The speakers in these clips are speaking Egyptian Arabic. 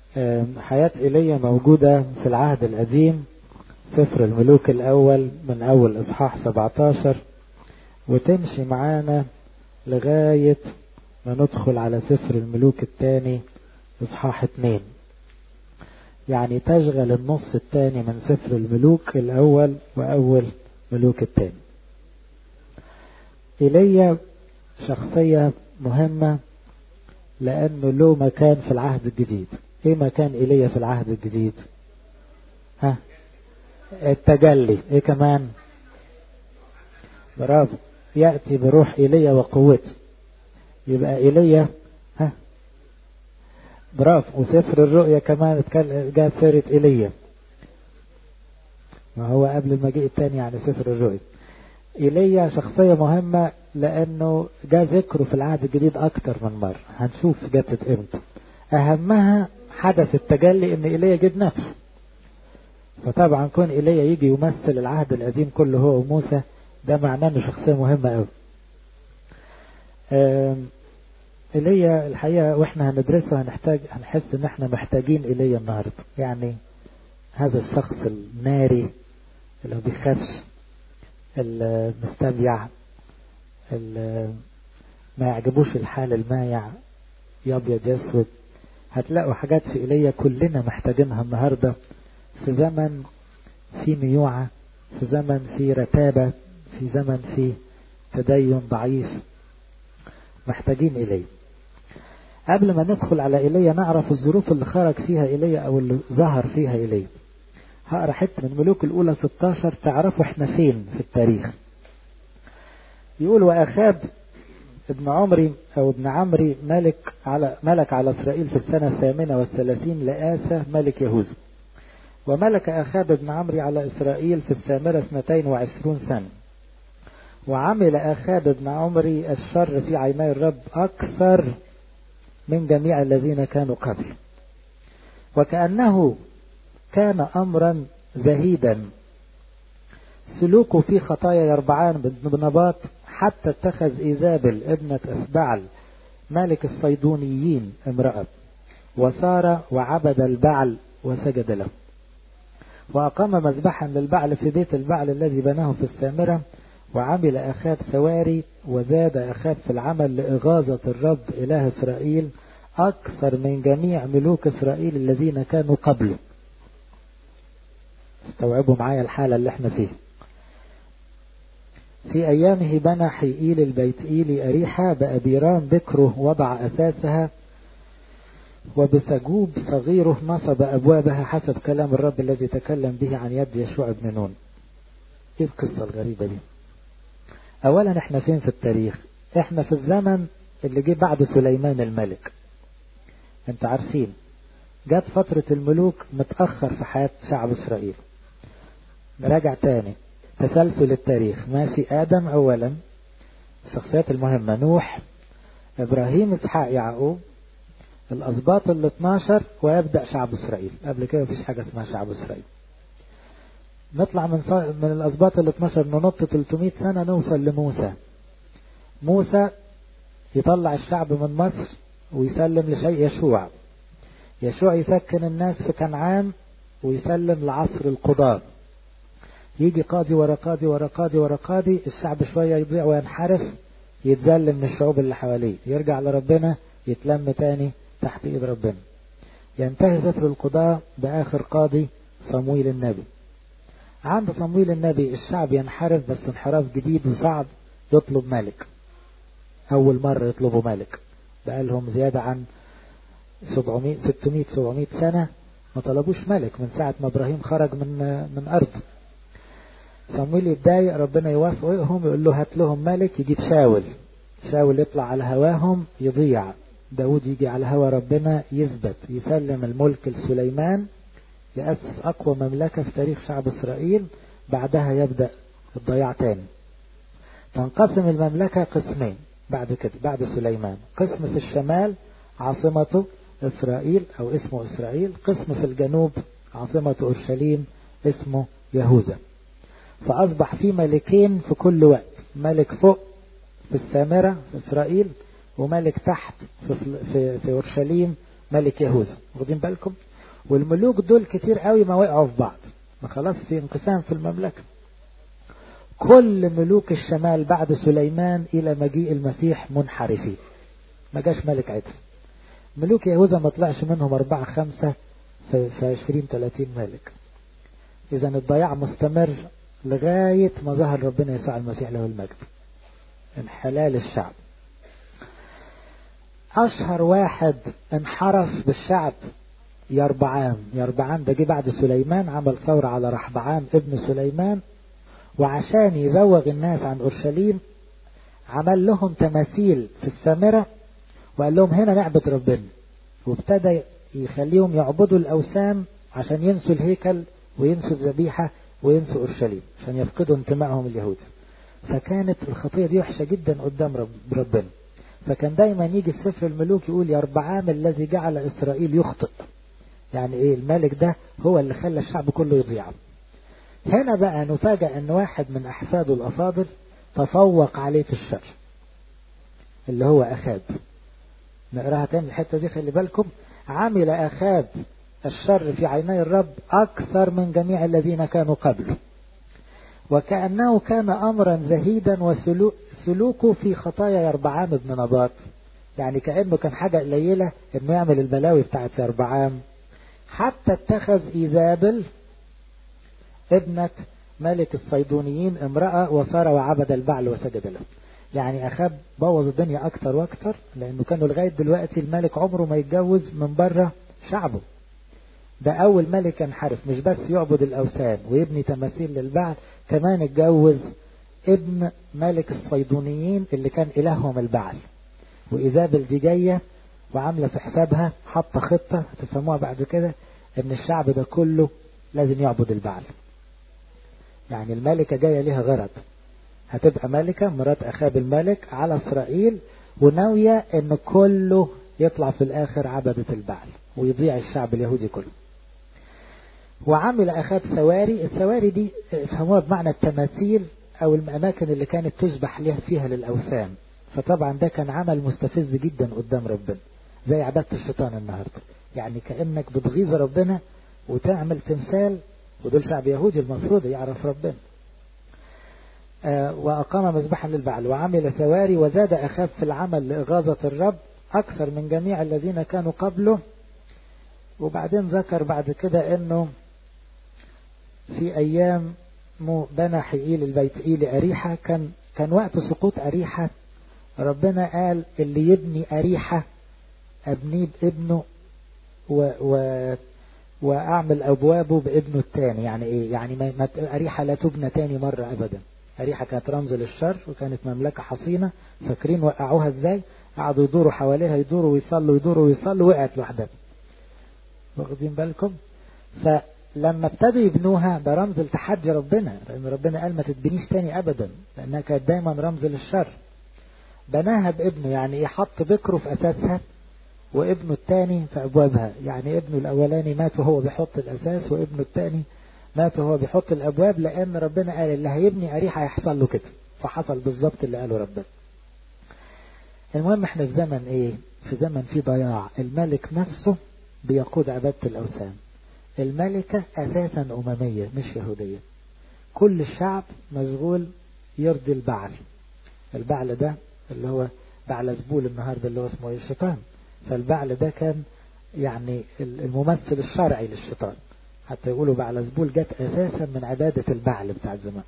حياة إيليا موجودة في العهد القديم سفر الملوك الأول من أول إصحاح 17 وتمشي معانا لغاية ما ندخل على سفر الملوك الثاني إصحاح 2 يعني تشغل النص الثاني من سفر الملوك الأول وأول ملوك الثاني إيليا شخصية مهمة لأنه له مكان في العهد الجديد إيه مكان إيليا في العهد الجديد ها التجلي إيه كمان برافو يأتي بروح إيليا وقوته يبقى إيليا ها برافو وسفر الرؤيا كمان جاب سيرة إيليا ما هو قبل المجيء الثاني يعني سفر الرؤيا إيليا شخصية مهمة لأنه جاء ذكره في العهد الجديد أكتر من مرة هنشوف جت إمتى أهمها حدث التجلي إن إيليا جد نفسه فطبعا كون إيليا يجي يمثل العهد القديم كله هو وموسى ده معناه إنه شخصية مهمة أوي إيليا الحقيقة وإحنا هندرسه هنحتاج هنحس إن إحنا محتاجين إيليا النهاردة يعني هذا الشخص الناري اللي ما بيخافش المستبيع ما يعجبوش الحال المايع يابيض يسود هتلاقوا حاجات في إيليا كلنا محتاجينها النهاردة في زمن في ميوعة في زمن في رتابة في زمن في تدين ضعيف محتاجين إليه قبل ما ندخل على إيليا نعرف الظروف اللي خرج فيها إيليا أو اللي ظهر فيها إيليا هقرا حته من ملوك الأولى 16 تعرفوا احنا فين في التاريخ يقول وأخاب ابن عمري أو ابن عمري ملك على ملك على إسرائيل في السنة الثامنة والثلاثين لآسة ملك يهوذا وملك أخاب ابن عمري على إسرائيل في الثامرة اثنتين وعشرون سنة وعمل أخاب ابن عمري الشر في عيني الرب أكثر من جميع الذين كانوا قبل وكأنه كان أمرا زهيدا سلوكه في خطايا يربعان بن نباط حتى اتخذ إيزابل ابنة أسبعل ملك الصيدونيين امرأة وسار وعبد البعل وسجد له وأقام مذبحا للبعل في بيت البعل الذي بناه في السامرة وعمل أخاب سواري وزاد أخاب في العمل لإغاظة الرب إله إسرائيل أكثر من جميع ملوك إسرائيل الذين كانوا قبله استوعبوا معايا الحالة اللي احنا فيها في أيامه بنى حيئيل البيت إيلي أريحة بأبيرام بكره وضع أساسها وبسجوب صغيره نصب أبوابها حسب كلام الرب الذي تكلم به عن يد يشوع بن نون إيه القصة الغريبة دي أولا احنا فين في التاريخ احنا في الزمن اللي جه بعد سليمان الملك انت عارفين جت فترة الملوك متأخر في حياة شعب إسرائيل نراجع تاني تسلسل التاريخ ماشي آدم أولا الشخصيات المهمة نوح إبراهيم إسحاق يعقوب الأسباط ال 12 ويبدأ شعب إسرائيل قبل كده مفيش حاجة اسمها شعب إسرائيل نطلع من من الأسباط ال 12 ننط 300 سنة نوصل لموسى موسى يطلع الشعب من مصر ويسلم لشيء يشوع يشوع يسكن الناس في كنعان ويسلم لعصر القضاة يجي قاضي ورا قاضي ورا قاضي ورا قاضي الشعب شوية يضيع وينحرف يتذل من الشعوب اللي حواليه يرجع لربنا يتلم تاني تحت ايد ربنا ينتهي سفر القضاء بآخر قاضي صمويل النبي عند صمويل النبي الشعب ينحرف بس انحراف جديد وصعب يطلب ملك أول مرة يطلبوا ملك بقالهم زيادة عن 700 600 700 سنة ما طلبوش ملك من ساعة ما إبراهيم خرج من من أرضه صمويل يتضايق ربنا يوافقهم يقول له هات لهم ملك يجيب شاول شاول يطلع على هواهم يضيع داود يجي على هوا ربنا يثبت يسلم الملك لسليمان يأسس أقوى مملكة في تاريخ شعب إسرائيل بعدها يبدأ الضياع تاني تنقسم المملكة قسمين بعد كده بعد سليمان قسم في الشمال عاصمته إسرائيل أو اسمه إسرائيل قسم في الجنوب عاصمة أورشليم اسمه يهوذا فأصبح في ملكين في كل وقت ملك فوق في السامرة في إسرائيل وملك تحت في, في, في أورشليم ملك يهوذا واخدين بالكم والملوك دول كتير قوي ما وقعوا في بعض ما خلاص في انقسام في المملكة كل ملوك الشمال بعد سليمان إلى مجيء المسيح منحرفين ما جاش ملك عدل ملوك يهوذا ما طلعش منهم أربعة خمسة في عشرين ثلاثين ملك إذا الضياع مستمر لغاية ما ظهر ربنا يسوع المسيح له المجد انحلال الشعب أشهر واحد انحرف بالشعب يربعام يربعام ده جه بعد سليمان عمل ثورة على رحبعام ابن سليمان وعشان يزوغ الناس عن أورشليم عمل لهم تماثيل في السامرة وقال لهم هنا نعبد ربنا وابتدى يخليهم يعبدوا الأوثان عشان ينسوا الهيكل وينسوا الذبيحة وينسوا أورشليم عشان يفقدوا انتمائهم اليهود فكانت الخطية دي وحشة جدا قدام رب ربنا فكان دايما يجي السفر الملوك يقول يربعام الذي جعل إسرائيل يخطئ يعني ايه الملك ده هو اللي خلى الشعب كله يضيع هنا بقى نفاجأ ان واحد من احفاده الافاضل تفوق عليه في الشر اللي هو اخاب نقراها تاني الحته دي خلي بالكم عمل اخاب الشر في عيني الرب اكثر من جميع الذين كانوا قبله وكأنه كان أمرا زهيدا وسلوكه في خطايا يربعام بن نباط يعني كأنه كان حاجة قليلة انه يعمل البلاوي بتاعت يربعام حتى اتخذ إيزابل ابنة ملك الصيدونيين امرأة وصار وعبد البعل وسجد له يعني أخاب بوظ الدنيا أكتر وأكتر لأنه كانوا لغاية دلوقتي الملك عمره ما يتجوز من بره شعبه ده أول ملك انحرف مش بس يعبد الأوثان ويبني تماثيل للبعل كمان اتجوز ابن ملك الصيدونيين اللي كان إلههم البعل وإيزابل دي جاية وعاملة في حسابها حاطة خطة تفهموها بعد كده ان الشعب ده كله لازم يعبد البعل يعني الملكة جاية ليها غرض هتبقى ملكة مرات أخاب الملك على إسرائيل وناوية ان كله يطلع في الآخر عبدة البعل ويضيع الشعب اليهودي كله وعمل أخاب سواري السواري دي فهموها بمعنى التماثيل أو الأماكن اللي كانت تذبح لها فيها للأوثان فطبعا ده كان عمل مستفز جدا قدام ربنا زي عبادة الشيطان النهاردة يعني كأنك بتغيظ ربنا وتعمل تمثال ودول شعب يهودي المفروض يعرف ربنا آه وأقام مذبحا للبعل وعمل سواري وزاد أخاف في العمل لإغاظة الرب أكثر من جميع الذين كانوا قبله وبعدين ذكر بعد كده أنه في أيام بنى حييل البيت إيل أريحة كان كان وقت سقوط أريحة ربنا قال اللي يبني أريحة أبنيه بابنه و, و وأعمل أبوابه بابنه الثاني يعني إيه يعني ما أريحة لا تبنى تاني مرة أبدا أريحة كانت رمز للشر وكانت مملكة حصينة فاكرين وقعوها إزاي قعدوا يدوروا حواليها يدوروا ويصلوا يدوروا ويصلوا وقعت لوحدها واخدين بالكم فلما ابتدوا يبنوها ده رمز لتحدي ربنا لأن ربنا قال ما تتبنيش تاني أبدا لأنها كانت دايما رمز للشر بناها بابنه يعني ايه حط بكره في أساسها وابنه الثاني في أبوابها يعني ابنه الأولاني مات وهو بيحط الأساس وابنه الثاني مات وهو بيحط الأبواب لأن ربنا قال اللي هيبني أريحة هيحصل له كده فحصل بالظبط اللي قاله ربنا المهم احنا في زمن ايه في زمن في ضياع الملك نفسه بيقود عبادة الأوثان الملكة أساسا أممية مش يهودية كل الشعب مشغول يرضي البعل البعل ده اللي هو بعل زبول النهاردة اللي هو اسمه الشيطان فالبعل ده كان يعني الممثل الشرعي للشيطان حتى يقولوا بعل زبول جت أساسا من عبادة البعل بتاع زمان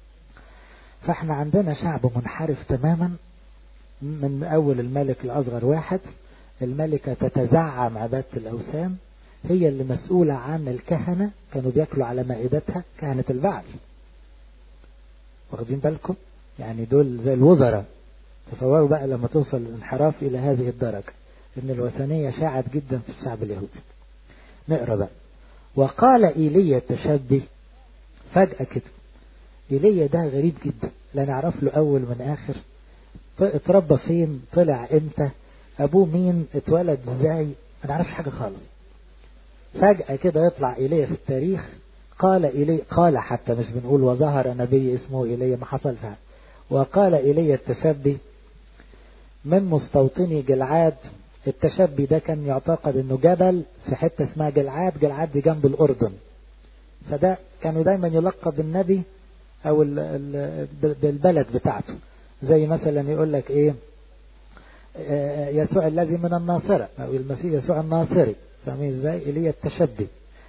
فاحنا عندنا شعب منحرف تماما من أول الملك الأصغر واحد الملكة تتزعم عبادة الأوثان هي اللي مسؤولة عن الكهنة كانوا بياكلوا على مائدتها كهنة البعل واخدين بالكم يعني دول زي الوزراء تصوروا بقى لما توصل الانحراف إلى هذه الدرجة إن الوثنية شاعت جدا في الشعب اليهودي نقرأ بقى وقال إيليا التشبي فجأة كده إيليا ده غريب جدا لا نعرف له أول من آخر اتربى فين طلع امتى أبوه مين اتولد ازاي ما نعرفش حاجة خالص فجأة كده يطلع إيليا في التاريخ قال إيليا قال حتى مش بنقول وظهر نبي اسمه إيليا ما حصلش وقال إيليا التشبي من مستوطني جلعاد التشبي ده كان يعتقد انه جبل في حتة اسمها جلعاد جلعاد دي جنب الاردن فده كانوا دايما يلقب النبي او ال ال بالبلد بتاعته زي مثلا يقول لك ايه يسوع الذي من الناصرة او المسيح يسوع الناصري فاهمين ازاي ايليا التشبي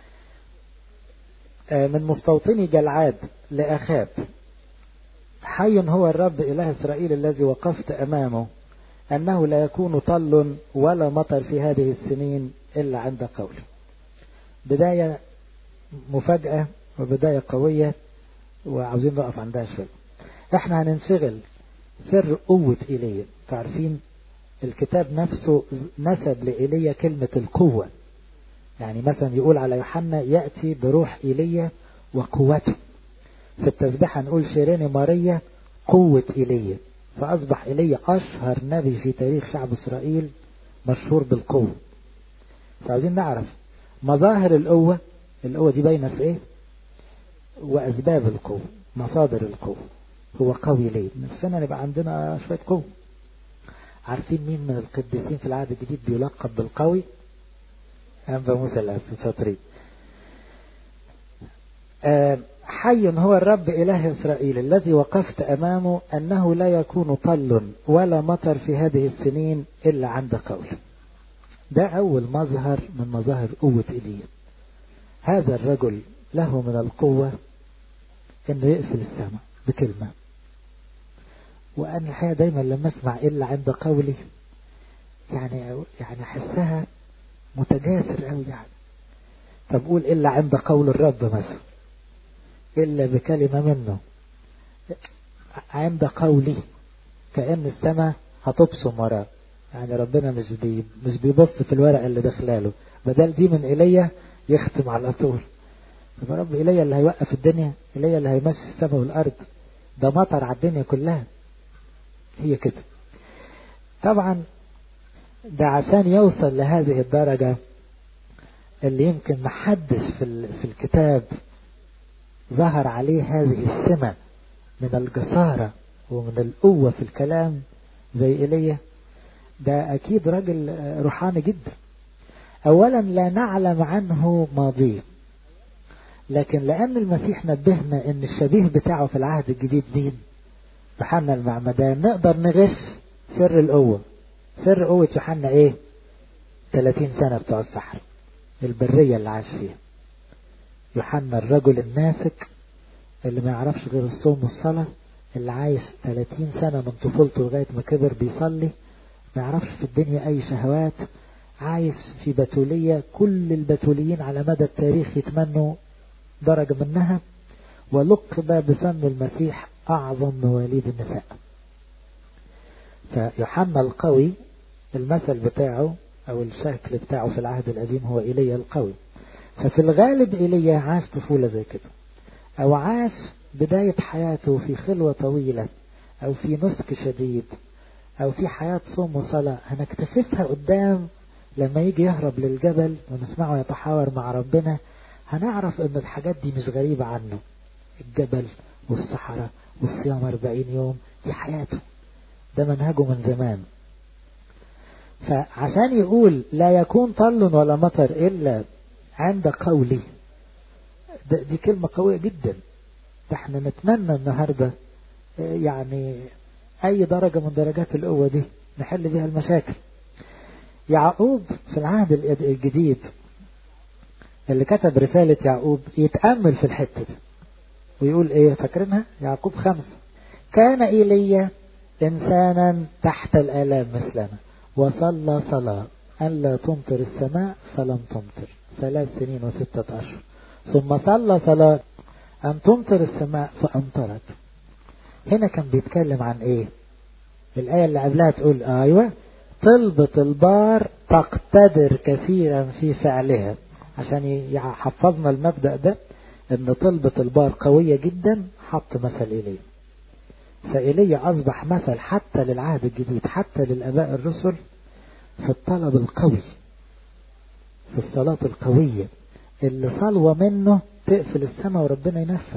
من مستوطني جلعاد لأخاب حي هو الرب إله إسرائيل الذي وقفت أمامه أنه لا يكون طل ولا مطر في هذه السنين إلا عند قوله بداية مفاجأة وبداية قوية وعاوزين نقف عندها شوية احنا هننشغل سر قوة إيليا تعرفين الكتاب نفسه نسب لإيليا كلمة القوة يعني مثلا يقول على يوحنا يأتي بروح إيليا وقوته في التسبيحة نقول شيرين ماريا قوة إيليا فأصبح إيليا أشهر نبي في تاريخ شعب إسرائيل مشهور بالقوة فعاوزين نعرف مظاهر القوة القوة دي باينة في إيه وأسباب القوة مصادر القوة هو قوي ليه نفسنا نبقى عندنا شوية قوة عارفين مين من القديسين في العهد الجديد بيلقب بالقوي أنبا موسى الأسود شاطرين أه حي هو الرب إله إسرائيل الذي وقفت أمامه أنه لا يكون طل ولا مطر في هذه السنين إلا عند قول ده أول مظهر من مظاهر قوة إيليا هذا الرجل له من القوة أنه يقفل السماء بكلمة وأنا الحقيقة دايما لما أسمع إلا عند قولي يعني يعني أحسها متجاسر قوي يعني طب قول إلا عند قول الرب مثلا إلا بكلمة منه عند قولي كأن السماء هتبصم وراه يعني ربنا مش بي مش بيبص في الورقة اللي داخلاله بدل دي من إيليا يختم على طول يبقى رب إيليا اللي هيوقف الدنيا إيليا اللي هيمشي السماء والأرض ده مطر على الدنيا كلها هي كده طبعا ده عشان يوصل لهذه الدرجة اللي يمكن محدش في, في الكتاب ظهر عليه هذه السمة من الجسارة ومن القوة في الكلام زي إيليا ده أكيد راجل روحاني جدا أولا لا نعلم عنه ماضيه لكن لأن المسيح نبهنا أن الشبيه بتاعه في العهد الجديد مين يوحنا المعمدان نقدر نغش سر القوة سر قوة يوحنا ايه 30 سنة بتوع الصحراء البرية اللي عاش فيها يوحنا الرجل الناسك اللي ما يعرفش غير الصوم والصلاة اللي عايش 30 سنة من طفولته لغاية ما كبر بيصلي ما يعرفش في الدنيا أي شهوات عايش في بتولية كل البتوليين على مدى التاريخ يتمنوا درجة منها ولقب بفم المسيح أعظم مواليد النساء فيوحنا القوي المثل بتاعه أو الشكل بتاعه في العهد القديم هو إيليا القوي ففي الغالب إيليا عاش طفولة زي كده أو عاش بداية حياته في خلوة طويلة أو في نسك شديد أو في حياة صوم وصلاة هنكتشفها قدام لما يجي يهرب للجبل ونسمعه يتحاور مع ربنا هنعرف ان الحاجات دي مش غريبة عنه الجبل والصحراء والصيام 40 يوم دي حياته ده منهجه من زمان فعشان يقول لا يكون طل ولا مطر إلا عند قولي دي كلمة قوية جدا ده احنا نتمنى النهاردة يعني أي درجة من درجات القوة دي نحل بها المشاكل يعقوب في العهد الجديد اللي كتب رسالة يعقوب يتأمل في الحتة دي ويقول ايه فاكرينها يعقوب خمسة كان إيليا إنسانا تحت الآلام مثلنا وصلى صلاة أن لا تمطر السماء فلم تمطر ثلاث سنين وستة أشهر ثم صلى صلاة أن تمطر السماء فأمطرت هنا كان بيتكلم عن إيه الآية اللي قبلها تقول أيوة طلبة البار تقتدر كثيرا في فعلها عشان يحفظنا المبدأ ده ان طلبة البار قوية جدا حط مثل إليه فإيليا أصبح مثل حتى للعهد الجديد حتى للآباء الرسل في الطلب القوي في الصلاة القوية اللي صلوة منه تقفل السماء وربنا ينفذ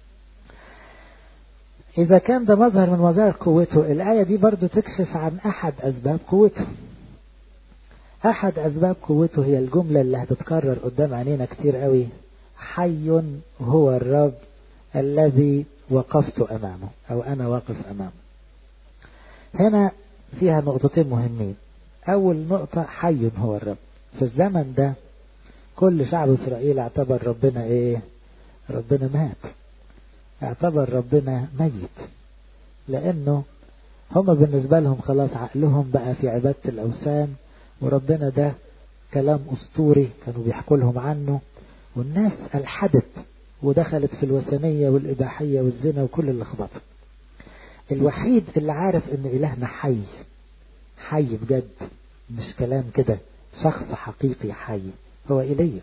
إذا كان ده مظهر من مظاهر قوته الآية دي برضو تكشف عن أحد أسباب قوته أحد أسباب قوته هي الجملة اللي هتتكرر قدام عينينا كتير قوي حي هو الرب الذي وقفت أمامه أو أنا واقف أمامه هنا فيها نقطتين مهمين أول نقطة حي هو الرب في الزمن ده كل شعب إسرائيل اعتبر ربنا إيه ربنا مات اعتبر ربنا ميت لأنه هم بالنسبة لهم خلاص عقلهم بقى في عبادة الأوثان وربنا ده كلام أسطوري كانوا بيحكوا لهم عنه والناس ألحدت ودخلت في الوثنية والإباحية والزنا وكل اللخبطة الوحيد اللي عارف ان إلهنا حي حي بجد مش كلام كده شخص حقيقي حي هو إلي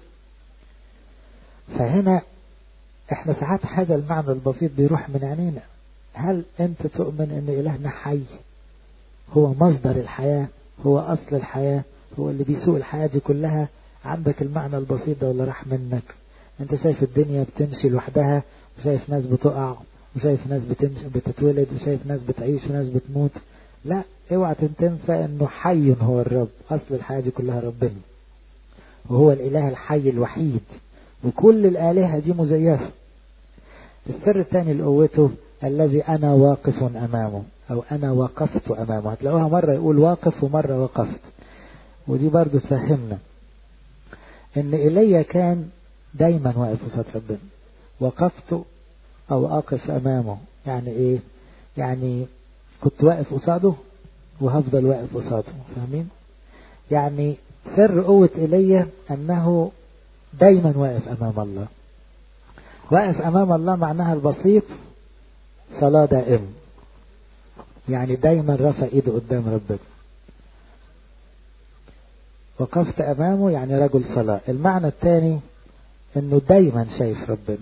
فهنا احنا ساعات هذا المعنى البسيط بيروح من عينينا هل انت تؤمن ان إلهنا حي هو مصدر الحياة هو أصل الحياة هو اللي بيسوق الحياة دي كلها عندك المعنى البسيط ده ولا راح منك انت شايف الدنيا بتمشي لوحدها وشايف ناس بتقع وشايف ناس بتمشي بتتولد وشايف ناس بتعيش وناس بتموت لا اوعى تنسى انه حي هو الرب اصل الحياة دي كلها ربنا وهو الاله الحي الوحيد وكل الالهة دي مزيفة السر الثاني لقوته الذي انا واقف امامه او انا وقفت امامه هتلاقوها مرة يقول واقف ومرة وقفت ودي برضو تفهمنا ان ايليا كان دايما واقف قصاد ربنا وقفت او اقف امامه يعني ايه يعني كنت واقف قصاده وهفضل واقف قصاده فاهمين يعني سر قوة ايليا انه دايما واقف امام الله واقف امام الله معناها البسيط صلاة دائم يعني دايما رفع ايده قدام ربنا وقفت امامه يعني رجل صلاة المعنى الثاني انه دايما شايف ربنا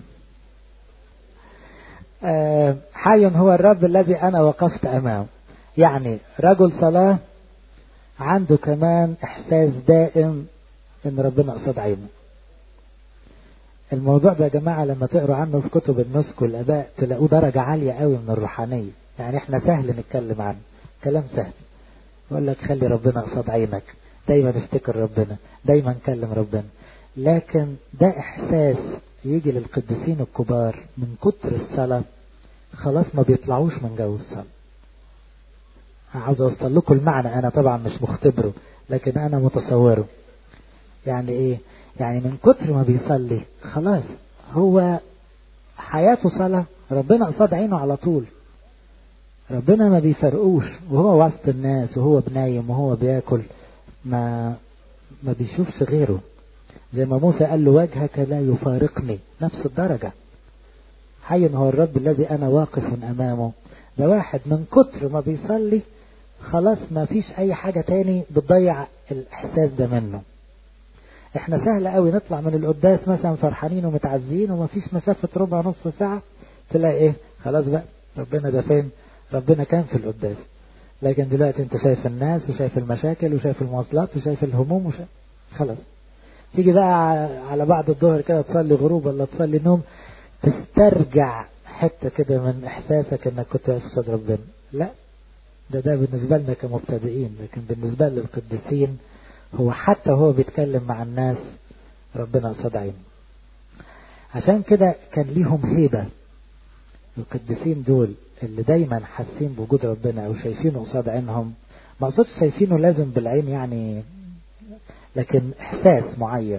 أه حي هو الرب الذي انا وقفت امامه يعني رجل صلاة عنده كمان احساس دائم ان ربنا قصاد عينه الموضوع ده يا جماعة لما تقروا عنه في كتب النسك والاباء تلاقوه درجة عالية قوي من الروحانية يعني احنا سهل نتكلم عنه كلام سهل يقول لك خلي ربنا قصاد عينك دايما افتكر ربنا دايما كلم ربنا لكن ده احساس يجي للقديسين الكبار من كتر الصلاة خلاص ما بيطلعوش من جو الصلاة عاوز اوصل لكم المعنى انا طبعا مش مختبره لكن انا متصوره يعني ايه يعني من كتر ما بيصلي خلاص هو حياته صلاة ربنا قصاد عينه على طول ربنا ما بيفرقوش وهو وسط الناس وهو بنايم وهو بياكل ما ما بيشوفش غيره زي ما موسى قال له وجهك لا يفارقني نفس الدرجة حي هو الرب الذي أنا واقف أمامه ده واحد من كتر ما بيصلي خلاص ما فيش أي حاجة تاني بتضيع الإحساس ده منه احنا سهل قوي نطلع من القداس مثلا فرحانين ومتعزين وما فيش مسافة ربع نص ساعة تلاقي ايه خلاص بقى ربنا ده فين ربنا كان في القداس لكن دلوقتي انت شايف الناس وشايف المشاكل وشايف المواصلات وشايف الهموم وشايف خلاص تيجي بقى على بعد الظهر كده تصلي غروب ولا تصلي نوم تسترجع حتة كده من احساسك انك كنت واقف قصاد ربنا لا ده ده بالنسبة لنا كمبتدئين لكن بالنسبة للقديسين هو حتى هو بيتكلم مع الناس ربنا قصاد عينه عشان كده كان ليهم هيبة القديسين دول اللي دايما حاسين بوجود ربنا او شايفينه قصاد عينهم ما اقصدش شايفينه لازم بالعين يعني لكن احساس معين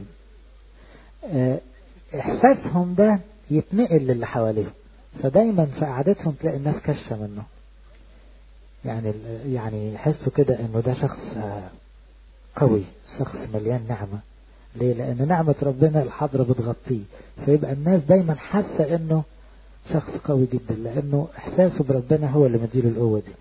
احساسهم ده يتنقل للي حواليهم فدايما في قعدتهم تلاقي الناس كشة منه يعني يعني يحسوا كده انه ده شخص قوي شخص مليان نعمة ليه لان نعمة ربنا الحضرة بتغطيه فيبقى الناس دايما حاسة انه شخص قوي جدا لانه احساسه بربنا هو اللي مديله القوة دي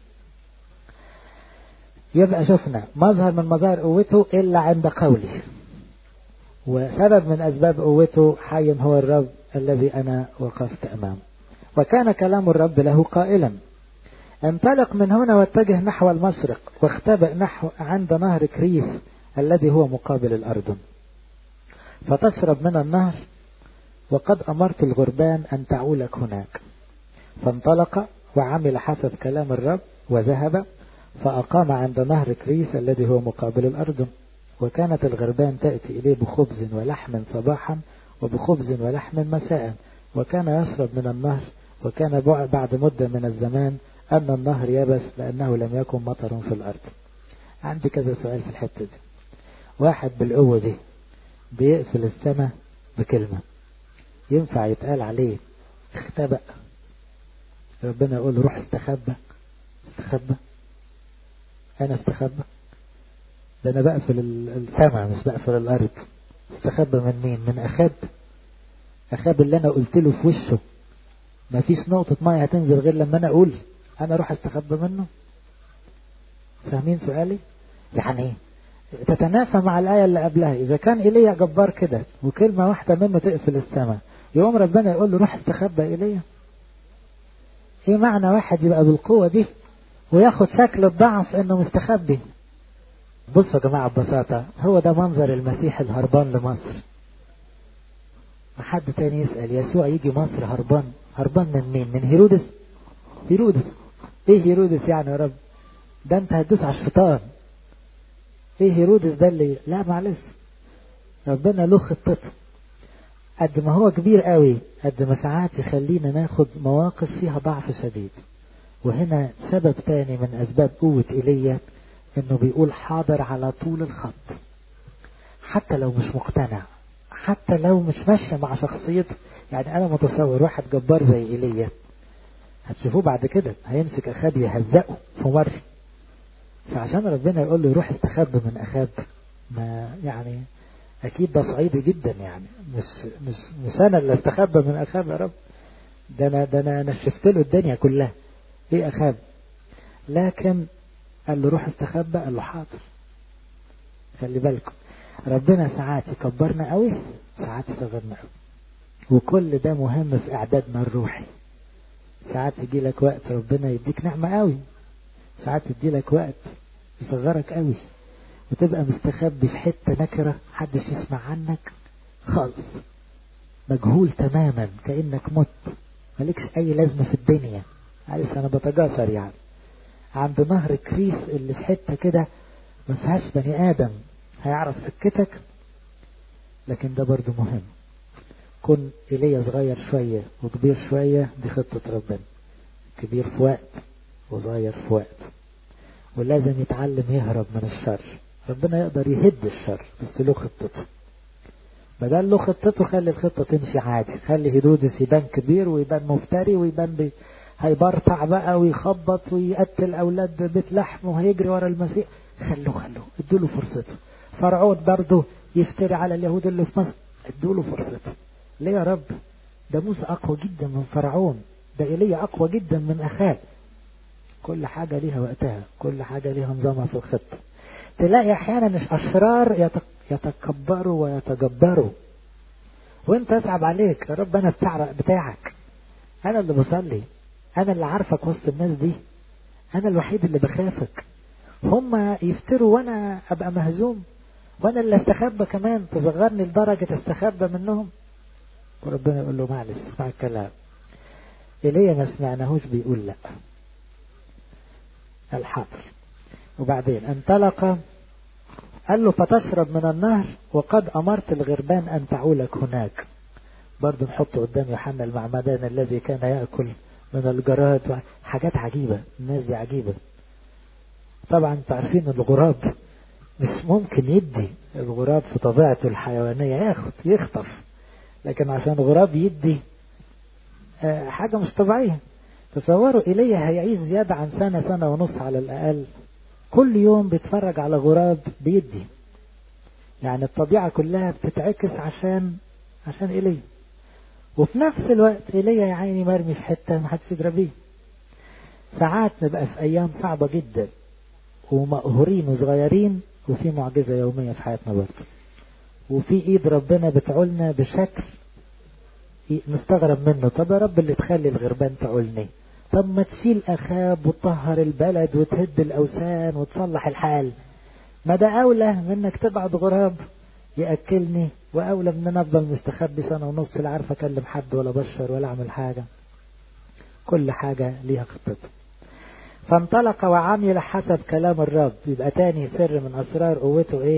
يبقى شفنا مظهر من مظاهر قوته الا عند قوله وسبب من اسباب قوته حي هو الرب الذي انا وقفت امامه وكان كلام الرب له قائلا انطلق من هنا واتجه نحو المشرق واختبئ نحو عند نهر كريس الذي هو مقابل الأردن فتشرب من النهر وقد أمرت الغربان أن تعولك هناك فانطلق وعمل حسب كلام الرب وذهب فأقام عند نهر كريس الذي هو مقابل الأردن وكانت الغربان تأتي إليه بخبز ولحم صباحا وبخبز ولحم مساء وكان يشرب من النهر وكان بعد مدة من الزمان أن النهر يبس لأنه لم يكن مطر في الأرض عندي كذا سؤال في الحتة دي واحد بالقوة دي بيقفل السماء بكلمة ينفع يتقال عليه اختبأ ربنا يقول روح استخبى استخبى أنا استخبى ده أنا بقفل السماء مش بقفل الأرض استخبى من مين من أخاب أخاب اللي أنا قلت له في وشه ما فيش نقطة مية هتنزل غير لما أنا أقول أنا أروح استخبى منه فاهمين سؤالي يعني تتنافى مع الآية اللي قبلها إذا كان إيليا جبار كده وكلمة واحدة منه تقفل السماء يقوم ربنا يقول له روح استخبى إيليا ايه معنى واحد يبقى بالقوة دي وياخد شكل الضعف انه مستخبي بصوا يا جماعة ببساطة هو ده منظر المسيح الهربان لمصر ما حد تاني يسأل يسوع يجي مصر هربان هربان من مين من هيرودس هيرودس ايه هيرودس يعني يا رب ده انت هتدوس على الشيطان ايه هيرودس ده اللي لا معلش ربنا له خطته قد ما هو كبير قوي قد ما ساعات يخلينا ناخد مواقف فيها ضعف شديد وهنا سبب تاني من أسباب قوة إيليا إنه بيقول حاضر على طول الخط حتى لو مش مقتنع حتى لو مش ماشية مع شخصيته يعني أنا متصور واحد جبار زي إيليا هتشوفوه بعد كده هيمسك أخاب يهزقه في مرة فعشان ربنا يقول له روح استخبى من أخاب ما يعني أكيد ده صعيدي جدا يعني مش مش مش أنا اللي استخبى من أخاب يا رب ده أنا ده أنا نشفت له الدنيا كلها إيه أخاب لكن قال له روح استخبى قال له حاضر خلي بالكم ربنا ساعات يكبرنا قوي ساعات يصغرنا قوي وكل ده مهم في إعدادنا الروحي ساعات يجي لك وقت ربنا يديك نعمة قوي ساعات يدي لك وقت يصغرك قوي وتبقى مستخبي في حتة نكرة محدش يسمع عنك خالص مجهول تماما كأنك مت مالكش أي لازمة في الدنيا معلش أنا بتجاسر يعني عند نهر كريس اللي في حتة كده ما فيهاش بني آدم هيعرف سكتك لكن ده برضو مهم كن إلي صغير شوية وكبير شوية دي خطة ربنا كبير في وقت وصغير في وقت ولازم يتعلم يهرب من الشر ربنا يقدر يهد الشر بس له خطته بدل له خطته خلي الخطة تمشي عادي خلي هيرودس يبان كبير ويبان مفتري ويبان بي هيبرطع بقى ويخبط ويقتل أولاد بيت لحم وهيجري ورا المسيح خلوه خلوه ادوا فرصته فرعون برضه يفتري على اليهود اللي في مصر ادوا فرصته ليه يا رب ده موسى أقوى جدا من فرعون ده إيليا أقوى جدا من أخاب كل حاجة ليها وقتها كل حاجة ليها نظامها في الخطة تلاقي أحيانا مش أشرار يتكبروا ويتجبروا وانت أصعب عليك يا رب أنا بتاع بتاعك أنا اللي بصلي أنا اللي عارفك وسط الناس دي أنا الوحيد اللي بخافك هم يفتروا وأنا أبقى مهزوم وأنا اللي استخبى كمان تصغرني لدرجة استخبى منهم وربنا يقول له معلش اسمع الكلام إليه ما سمعناهوش بيقول لا الحاضر وبعدين انطلق قال له فتشرب من النهر وقد أمرت الغربان أن تعولك هناك برضه نحطه قدام يوحنا المعمدان الذي كان يأكل من الجراد حاجات عجيبة الناس دي عجيبة طبعا انتوا عارفين الغراب مش ممكن يدي الغراب في طبيعته الحيوانية ياخد يخطف لكن عشان غراب يدي حاجة مش طبيعية تصوروا إيليا هيعيش زيادة عن سنة سنة ونص على الأقل كل يوم بيتفرج على غراب بيدي يعني الطبيعة كلها بتتعكس عشان عشان إيليا وفي نفس الوقت إيليا يا عيني مرمي في حتة ما حدش يدرى بيه ساعات نبقى في أيام صعبة جدا ومقهورين وصغيرين وفي معجزة يومية في حياتنا برضه وفي ايد ربنا بتعولنا بشكل نستغرب منه طب يا رب اللي تخلي الغربان تعولني طب ما تشيل اخاب وتطهر البلد وتهد الاوثان وتصلح الحال ما ده اولى منك تبعد غراب ياكلني واولى من ان افضل مستخبي سنه ونص لا عارف اكلم حد ولا بشر ولا اعمل حاجه كل حاجه ليها خطتها فانطلق وعمل حسب كلام الرب يبقى تاني سر من اسرار قوته ايه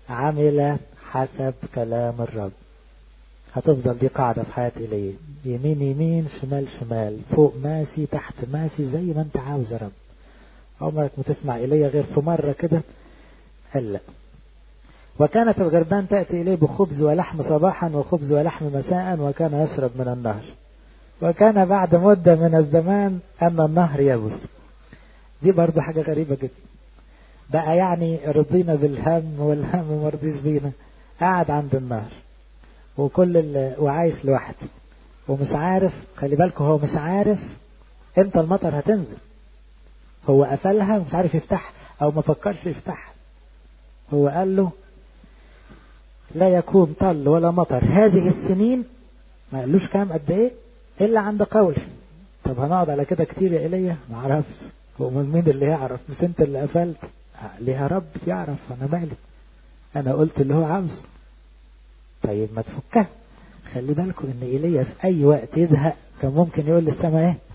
عمل حسب كلام الرب هتفضل دي قاعدة في حياة إليه يمين يمين شمال شمال فوق ماشي تحت ماشي زي ما انت عاوز يا رب عمرك ما تسمع إلي غير في مرة كده قال لا وكانت الغربان تأتي إليه بخبز ولحم صباحا وخبز ولحم مساء وكان يشرب من النهر وكان بعد مدة من الزمان أن النهر يبس دي برضه حاجة غريبة جدا بقى يعني رضينا بالهم والهم مرضيش بينا قاعد عند النهر وكل ال... وعايش لوحده ومش عارف خلي بالكم هو مش عارف امتى المطر هتنزل هو قفلها ومش عارف يفتح او ما فكرش يفتح هو قال له لا يكون طل ولا مطر هذه السنين ما قالوش كام قد ايه الا عند قول طب هنقعد على كده كتير يا ايليا ما اعرفش هو مين اللي يعرف مش انت اللي قفلت ليه رب يعرف انا مالي انا قلت اللي هو عاوزه طيب ما تفكها خلي بالكم ان ايليا في اي وقت يزهق كان ممكن يقول للسماء ايه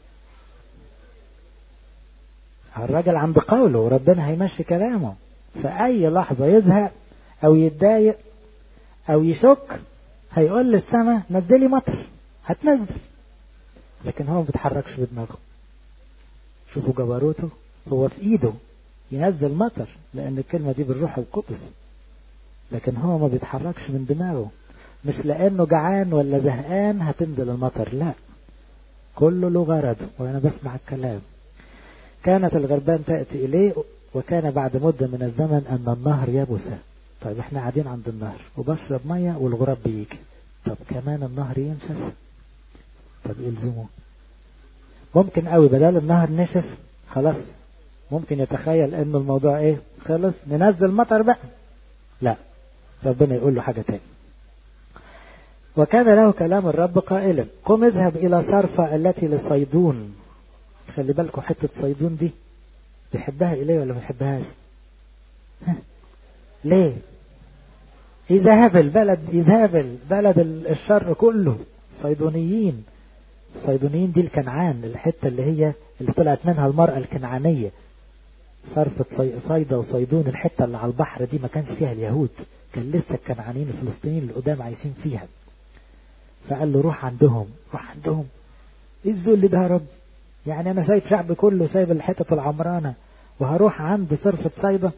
الراجل عند قوله وربنا هيمشي كلامه في اي لحظة يزهق او يتضايق او يشك هيقول للسماء نزلي مطر هتنزل لكن هو ما بيتحركش بدماغه شوفوا جبروته هو في ايده ينزل مطر لان الكلمة دي بالروح القدس لكن هو ما بيتحركش من دماغه مش لانه جعان ولا زهقان هتنزل المطر لا كله له غرض وانا بسمع الكلام كانت الغربان تأتي إليه وكان بعد مدة من الزمن أن النهر يبس طيب احنا قاعدين عند النهر وبشرب مية والغراب بيجي طب كمان النهر ينشف طب يلزمه ممكن قوي بدل النهر نشف خلاص ممكن يتخيل انه الموضوع ايه خلص ننزل مطر بقى لا ربنا يقول له حاجة تاني وكان له كلام الرب قائلا قم اذهب إلى صرفة التي لصيدون خلي بالكم حتة صيدون دي بيحبها إليه ولا ما بيحبهاش ليه إيزابل بلد إيزابل بلد الشر كله صيدونيين الصيدونيين دي الكنعان الحتة اللي هي اللي طلعت منها المرأة الكنعانية صرفة صيدا وصيدون الحتة اللي على البحر دي ما كانش فيها اليهود كان لسه الكنعانيين الفلسطينيين القدام عايشين فيها فقال له روح عندهم روح عندهم ايه الذل ده يا رب يعني انا سايب شعب كله سايب الحتة العمرانة وهروح عند صرفة صيدا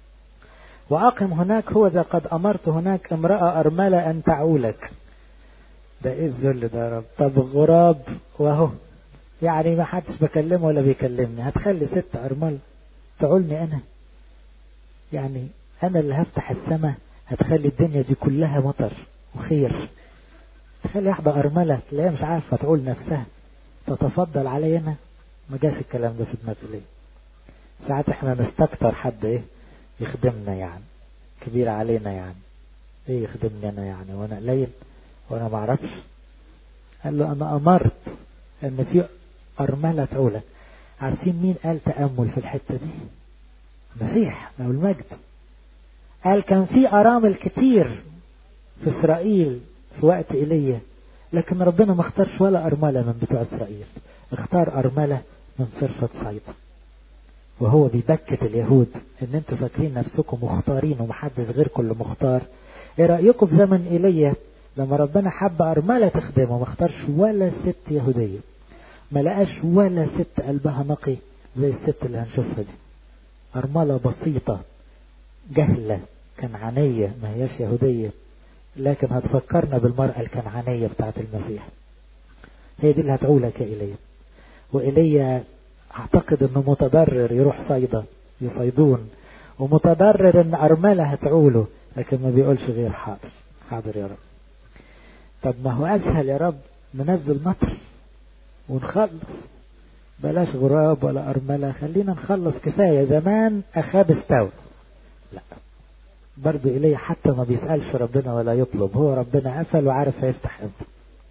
وأقم هناك هو ذا قد أمرت هناك امرأة أرملة أن تعولك ده إيه الذل ده يا رب طب غراب وهو يعني ما حدش بكلمه ولا بيكلمني هتخلي ست أرمل تعولني أنا يعني أنا اللي هفتح السماء هتخلي الدنيا دي كلها مطر وخير تخلي واحدة أرملة تلاقيها مش عارفة تعول نفسها تتفضل علينا ما جاش الكلام ده في دماغي ليه ساعات احنا نستكتر حد ايه يخدمنا يعني كبير علينا يعني ايه يخدمني انا يعني وانا قليل وانا ما اعرفش قال له انا امرت ان في ارملة تعولك عارفين مين قال تأمل في الحتة دي مسيح او المجد قال كان في ارامل كتير في اسرائيل في وقت ايليا لكن ربنا ما اختارش ولا ارملة من بتوع اسرائيل اختار ارملة من صرفة صيدا وهو بيبكت اليهود ان انتوا فاكرين نفسكم مختارين ومحدش غيركم اللي مختار ايه رأيكم في زمن ايليا لما ربنا حب ارملة تخدمه ما اختارش ولا ست يهودية ما لقاش ولا ست قلبها نقي زي الست اللي هنشوفها دي ارملة بسيطة جهلة كنعانية ما هياش يهودية لكن هتفكرنا بالمرأة الكنعانية بتاعت المسيح هي دي اللي هتعولك يا إيليا وإيليا اعتقد انه متضرر يروح صيدا يصيدون ومتضرر ان ارملة هتعوله لكن ما بيقولش غير حاضر حاضر يا رب طب ما هو اسهل يا رب ننزل مطر ونخلص بلاش غراب ولا ارملة خلينا نخلص كفاية زمان اخاب استوى لا برضو إليه حتى ما بيسألش ربنا ولا يطلب هو ربنا قفل وعارف هيفتح امتى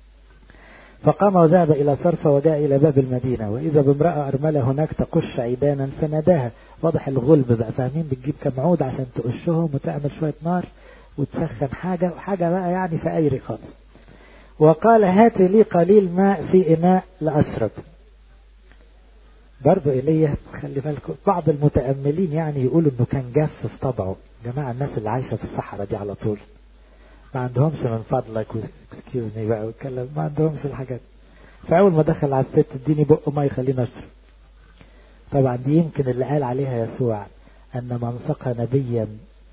فقام وذهب إلى صرفة وجاء إلى باب المدينة وإذا بامرأة أرملة هناك تقش عيدانا فناداها واضح الغلب بقى فاهمين بتجيب كم عود عشان تقشهم وتعمل شوية نار وتسخن حاجة وحاجة بقى يعني فأيري خالص وقال هات لي قليل ماء في إناء لأشرب برضو إليه خلي بالكم بعض المتأملين يعني يقولوا إنه كان جاف في طبعه جماعة الناس اللي عايشة في الصحراء دي على طول ما عندهمش من فضلك اكسكيوز مي بقى واتكلم ما عندهمش الحاجات فأول ما دخل على الست اديني بق ما يخليني أشرب طبعا دي يمكن اللي قال عليها يسوع أن من سقى نبيا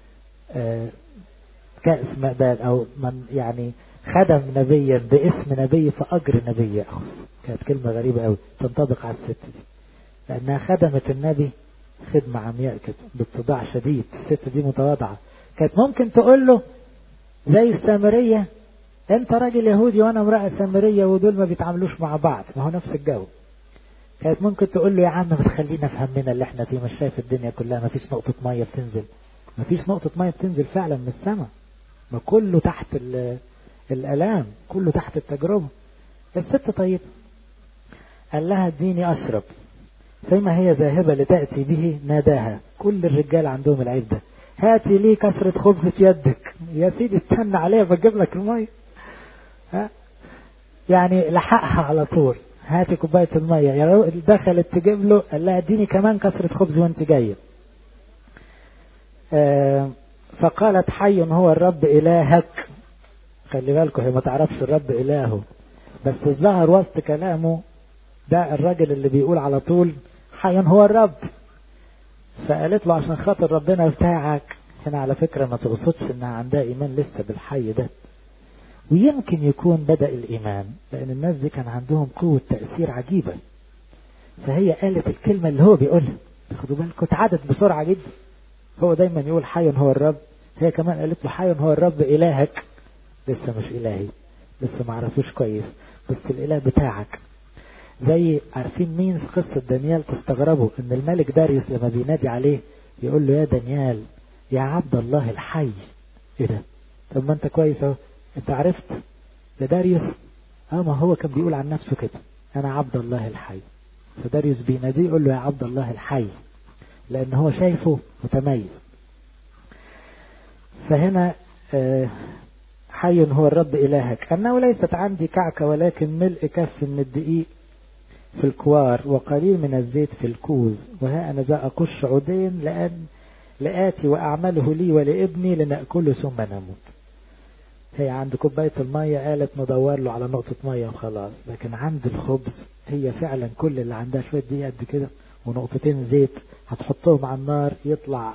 كأس مقبال أو من يعني خدم نبيا باسم نبي فأجر نبي يأخذ كانت كلمة غريبة أوي تنطبق على الست دي لأنها خدمت النبي خدمة عمياء كده باتضاع شديد الست دي متواضعة كانت ممكن تقول له زي السامرية انت راجل يهودي وانا امرأة سامرية ودول ما بيتعاملوش مع بعض ما هو نفس الجو كانت ممكن تقول له يا عم ما تخلينا في همنا اللي احنا فيه مش شايف الدنيا كلها ما فيش نقطة مية بتنزل ما فيش نقطة مية بتنزل فعلا من السماء ما كله تحت الالام كله تحت التجربة الست طيب قال لها اديني اشرب فيما هي ذاهبة لتأتي به ناداها كل الرجال عندهم العيب ده هاتي لي كسرة خبز في يدك يا سيدي استنى عليها بجيب لك المية ها يعني لحقها على طول هاتي كوباية المية يا دخلت تجيب له قال لها اديني كمان كسرة خبز وانت جاية آه فقالت حي هو الرب إلهك خلي بالكم هي ما تعرفش الرب إلهه بس الظهر وسط كلامه ده الراجل اللي بيقول على طول حي هو الرب فقالت له عشان خاطر ربنا بتاعك هنا على فكرة ما تقصدش انها عندها ايمان لسه بالحي ده ويمكن يكون بدأ الايمان لان الناس دي كان عندهم قوة تأثير عجيبة فهي قالت الكلمة اللي هو بيقولها خدوا بالكم اتعدت بسرعة جدا هو دايما يقول حي هو الرب هي كمان قالت له حي هو الرب الهك لسه مش الهي لسه ما عرفوش كويس بس الاله بتاعك زي عارفين مين في قصة دانيال تستغربوا ان الملك داريوس لما بينادي عليه يقول له يا دانيال يا عبد الله الحي ايه ده طب ما انت كويس اهو انت عرفت ده داريوس اه ما هو كان بيقول عن نفسه كده انا عبد الله الحي فداريوس بيناديه يقول له يا عبد الله الحي لان هو شايفه متميز فهنا آه حي هو الرب إلهك أنه ليست عندي كعكة ولكن ملء كف من الدقيق في الكوار وقليل من الزيت في الكوز وها أنا ذا أقش عودين لأن لآتي وأعمله لي ولابني لنأكله ثم نموت هي عند كوباية المية قالت ندور له على نقطة مية وخلاص لكن عند الخبز هي فعلا كل اللي عندها شوية دقيق قد كده ونقطتين زيت هتحطهم على النار يطلع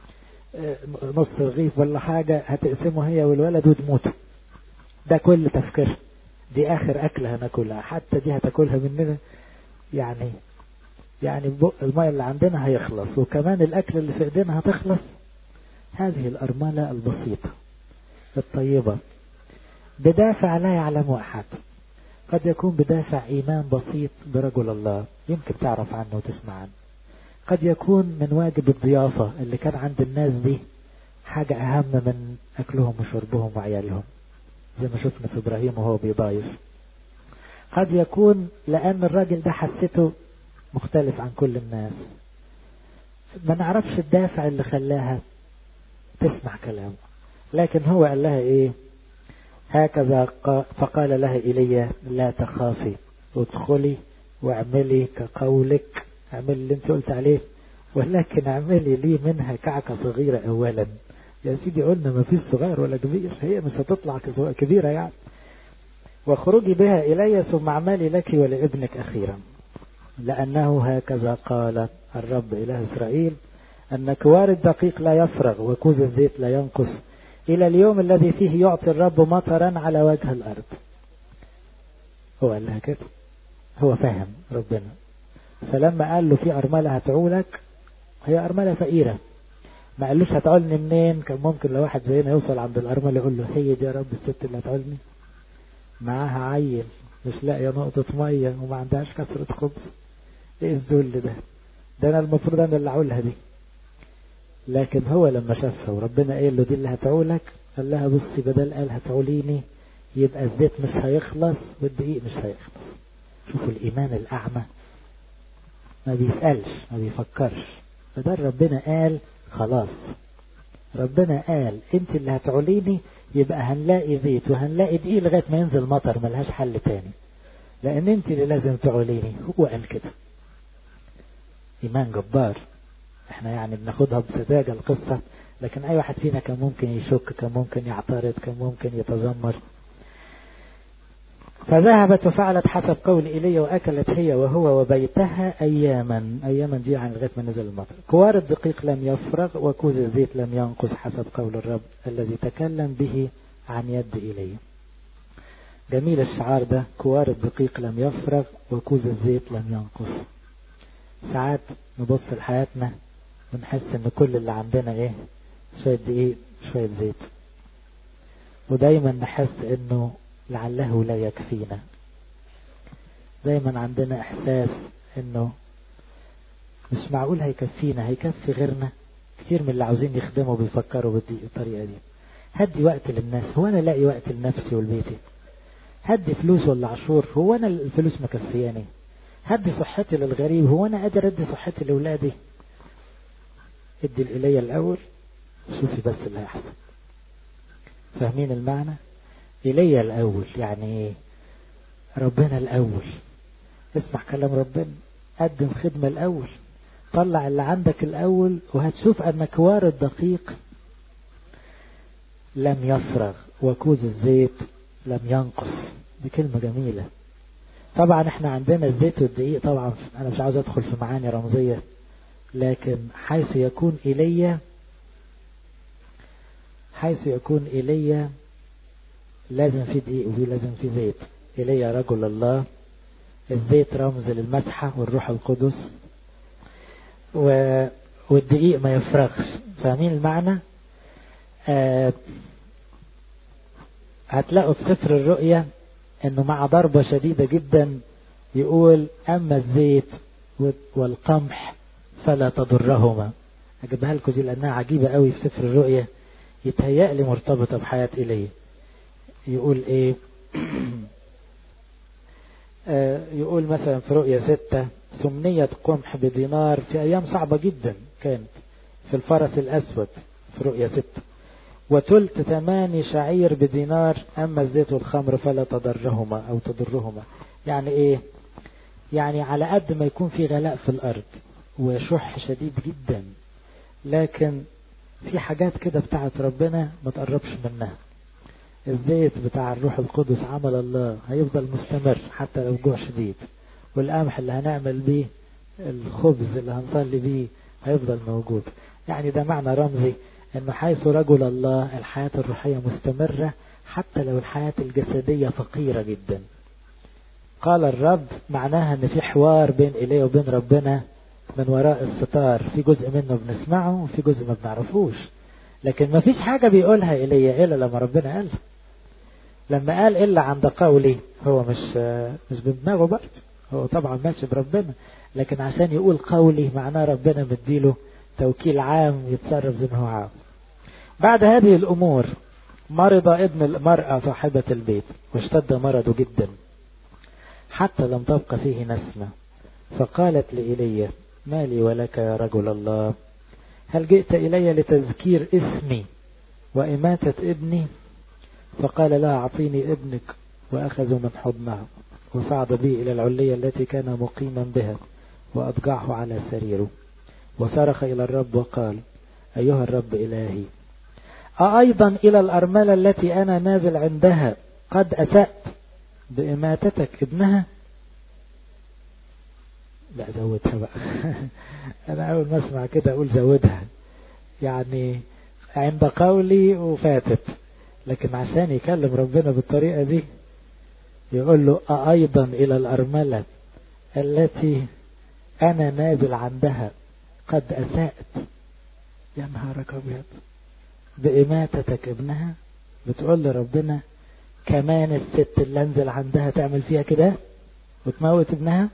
نص رغيف ولا حاجة هتقسمه هي والولد وتموتوا ده كل تفكير دي آخر أكلة هناكلها حتى دي هتاكلها مننا يعني يعني بق الماء اللي عندنا هيخلص وكمان الأكل اللي في إيدينا هتخلص هذه الأرملة البسيطة الطيبة بدافع لا يعلم أحد قد يكون بدافع إيمان بسيط برجل الله يمكن تعرف عنه وتسمع عنه قد يكون من واجب الضيافة اللي كان عند الناس دي حاجة أهم من أكلهم وشربهم وعيالهم زي ما شفنا في إبراهيم وهو بيضايف قد يكون لأن الراجل ده حسيته مختلف عن كل الناس ما نعرفش الدافع اللي خلاها تسمع كلامه لكن هو قال لها ايه هكذا فقال لها إيليا لا تخافي ادخلي واعملي كقولك اعملي اللي انت قلت عليه ولكن اعملي لي منها كعكة صغيرة اولا يا سيدي قلنا ما فيش صغير ولا كبير هي مش هتطلع كبيرة يعني واخرجي بها إلي ثم اعملي لك ولابنك أخيرا لأنه هكذا قال الرب إله إسرائيل أن كوار الدقيق لا يفرغ وكوز الزيت لا ينقص إلى اليوم الذي فيه يعطي الرب مطرا على وجه الأرض هو قال لها كده هو فاهم ربنا فلما قال له في أرملة هتعولك هي أرملة فقيرة ما قالوش هتعولني منين كان ممكن لو واحد زينا يوصل عند الأرملة يقول له هي دي يا رب الست اللي هتعولني معاها عيل مش لاقية نقطة مية وما عندهاش كسرة خبز ايه الذل ده ده انا المفروض انا اللي اعولها دي لكن هو لما شافها وربنا قال له دي اللي هتعولك قال لها بصي بدل قال هتعوليني يبقى الزيت مش هيخلص والدقيق مش هيخلص شوفوا الايمان الاعمى ما بيسألش ما بيفكرش فده ربنا قال خلاص ربنا قال انت اللي هتعوليني يبقى هنلاقي زيت وهنلاقي دقيق لغايه ما ينزل مطر ملهاش حل تاني لان انت اللي لازم تعوليني هو قال كده ايمان جبار احنا يعني بناخدها بسذاجه القصه لكن أي واحد فينا كان ممكن يشك كان ممكن يعترض كان ممكن يتذمر فذهبت وفعلت حسب قول إيليا وأكلت هي وهو وبيتها أياما أياما دي عن لغاية ما نزل المطر كوار الدقيق لم يفرغ وكوز الزيت لم ينقص حسب قول الرب الذي تكلم به عن يد إيليا جميل الشعار ده كوار الدقيق لم يفرغ وكوز الزيت لم ينقص ساعات نبص لحياتنا ونحس ان كل اللي عندنا ايه شوية دقيق شوية زيت ودايما نحس انه لعله لا يكفينا دايما عندنا احساس انه مش معقول هيكفينا هيكفي غيرنا كتير من اللي عاوزين يخدموا بيفكروا بالطريقة دي هدي وقت للناس هو انا لاقي وقت لنفسي ولبيتي هدي فلوس ولا عشور هو انا الفلوس مكفياني هدي صحتي للغريب هو انا قادر ادي صحتي لاولادي ادي الالي الاول شوفي بس اللي هيحصل فاهمين المعنى إلي الأول يعني ربنا الأول اسمع كلام ربنا قدم خدمة الأول طلع اللي عندك الأول وهتشوف أن كوار الدقيق لم يفرغ وكوز الزيت لم ينقص دي كلمة جميلة طبعا احنا عندنا الزيت والدقيق طبعا انا مش عاوز ادخل في معاني رمزية لكن حيث يكون إلي حيث يكون إلي لازم في دقيق وفي لازم في زيت إلي رجل الله الزيت رمز للمسحة والروح القدس و... والدقيق ما يفرغش فاهمين المعنى آه هتلاقوا في سفر الرؤيا انه مع ضربة شديدة جدا يقول اما الزيت والقمح فلا تضرهما اجيبها لكم دي لانها عجيبة قوي في سفر الرؤيا يتهيأ لي مرتبطة بحياة إليه يقول ايه آه يقول مثلا في رؤية ستة ثمنية قمح بدينار في أيام صعبة جدا كانت في الفرس الأسود في رؤية ستة وتلت ثماني شعير بدينار أما الزيت والخمر فلا تضرهما أو تضرهما يعني إيه يعني على قد ما يكون في غلاء في الأرض وشح شديد جدا لكن في حاجات كده بتاعت ربنا ما تقربش منها الزيت بتاع الروح القدس عمل الله هيفضل مستمر حتى لو جوع شديد والقمح اللي هنعمل بيه الخبز اللي هنصلي بيه هيفضل موجود يعني ده معنى رمزي ان حيث رجل الله الحياة الروحية مستمرة حتى لو الحياة الجسدية فقيرة جدا قال الرب معناها ان في حوار بين إليه وبين ربنا من وراء الستار في جزء منه بنسمعه وفي جزء ما بنعرفوش لكن ما فيش حاجة بيقولها إلي إلا لما ربنا قالها لما قال إلا عند قولي هو مش مش بدماغه برضه هو طبعا ماشي بربنا لكن عشان يقول قولي معناه ربنا مديله توكيل عام يتصرف زي ما هو عاوز بعد هذه الأمور مرض ابن المرأة صاحبة البيت واشتد مرضه جدا حتى لم تبقى فيه نسمة فقالت لإيليا ما لي ولك يا رجل الله هل جئت إلي لتذكير اسمي وإماتة ابني فقال لها أعطيني ابنك وأخذوا من حضنها وصعد بي إلى العلية التي كان مقيما بها وأضجعه على سريره وصرخ إلى الرب وقال أيها الرب إلهي أأيضا إلى الأرملة التي أنا نازل عندها قد أسأت بإماتتك ابنها لا زودها بقى أنا أول ما أسمع كده أقول زودها يعني عند قولي وفاتت لكن عشان يكلم ربنا بالطريقة دي يقول له أأيضا إلى الأرملة التي أنا نازل عندها قد أساءت يا نهارك أبيض بإماتتك ابنها بتقول لربنا كمان الست اللي انزل عندها تعمل فيها كده وتموت ابنها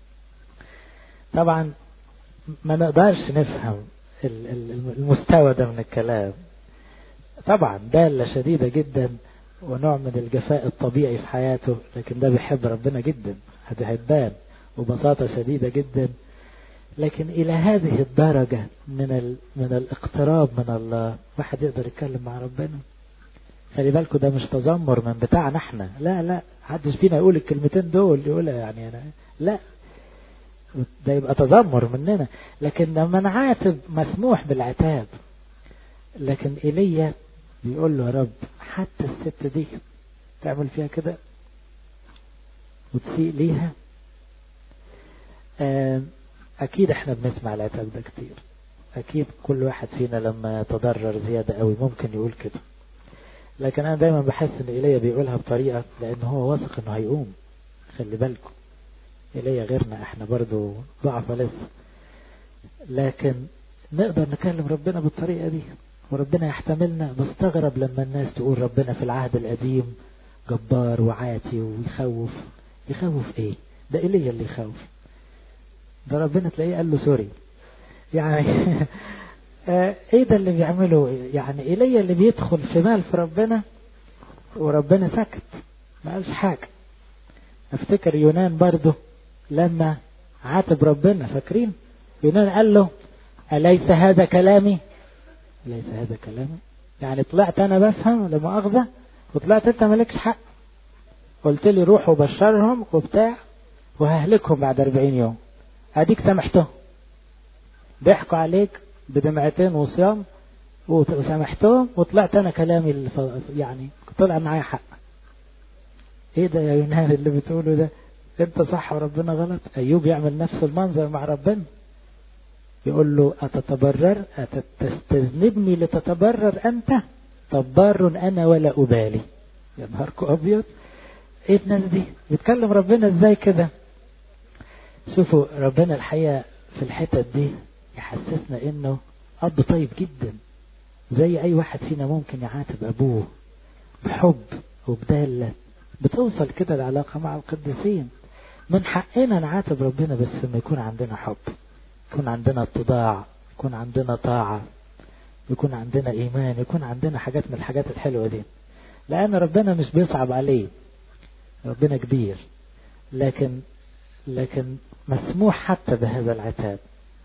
طبعا ما نقدرش نفهم المستوى ده من الكلام طبعا دالة شديدة جدا ونوع من الجفاء الطبيعي في حياته لكن ده بيحب ربنا جدا هتهبان وبساطة شديدة جدا لكن إلى هذه الدرجة من ال... من الاقتراب من الله واحد يقدر يتكلم مع ربنا خلي بالكم ده مش تذمر من بتاعنا احنا لا لا حدش فينا يقول الكلمتين دول يقولها يعني أنا لا ده يبقى تذمر مننا لكن لما نعاتب مسموح بالعتاب لكن ايليا بيقول له يا رب حتى الست دي تعمل فيها كده وتسيء ليها اكيد احنا بنسمع العتاب ده كتير اكيد كل واحد فينا لما يتضرر زيادة قوي ممكن يقول كده لكن انا دايما بحس ان ايليا بيقولها بطريقة لان هو واثق انه هيقوم خلي بالكم ايليا غيرنا احنا برضو ضعفة لسه لكن نقدر نكلم ربنا بالطريقة دي وربنا يحتملنا بستغرب لما الناس تقول ربنا في العهد القديم جبار وعاتي ويخوف يخوف ايه ده ايليا اللي يخوف ده ربنا تلاقيه قال له سوري يعني ايه ده اللي بيعمله يعني ايليا اللي بيدخل في مال في ربنا وربنا سكت ما قالش حاجة افتكر يونان برضه لما عاتب ربنا فاكرين يونان قال له أليس هذا كلامي أليس هذا كلامي يعني طلعت أنا بفهم لما أخذه وطلعت أنت مالكش حق قلت لي روح وبشرهم وبتاع وههلكهم بعد 40 يوم أديك سامحتهم ضحكوا عليك بدمعتين وصيام وسامحتهم وطلعت أنا كلامي الف... يعني طلع معايا حق ايه ده يا يونان اللي بتقوله ده انت صح وربنا غلط ايوب يعمل نفس المنظر مع ربنا يقول له أتتبرر أتستذنبني لتتبرر أنت طبار أنا ولا أبالي يا نهاركم أبيض إيه الناس دي بيتكلم ربنا إزاي كده شوفوا ربنا الحقيقة في الحتت دي يحسسنا إنه أب طيب جدا زي أي واحد فينا ممكن يعاتب أبوه بحب وبدالة بتوصل كده العلاقة مع القديسين من حقنا نعاتب ربنا بس لما يكون عندنا حب يكون عندنا اتضاع يكون عندنا طاعة يكون عندنا إيمان يكون عندنا حاجات من الحاجات الحلوة دي لأن ربنا مش بيصعب عليه ربنا كبير لكن لكن مسموح حتى بهذا العتاب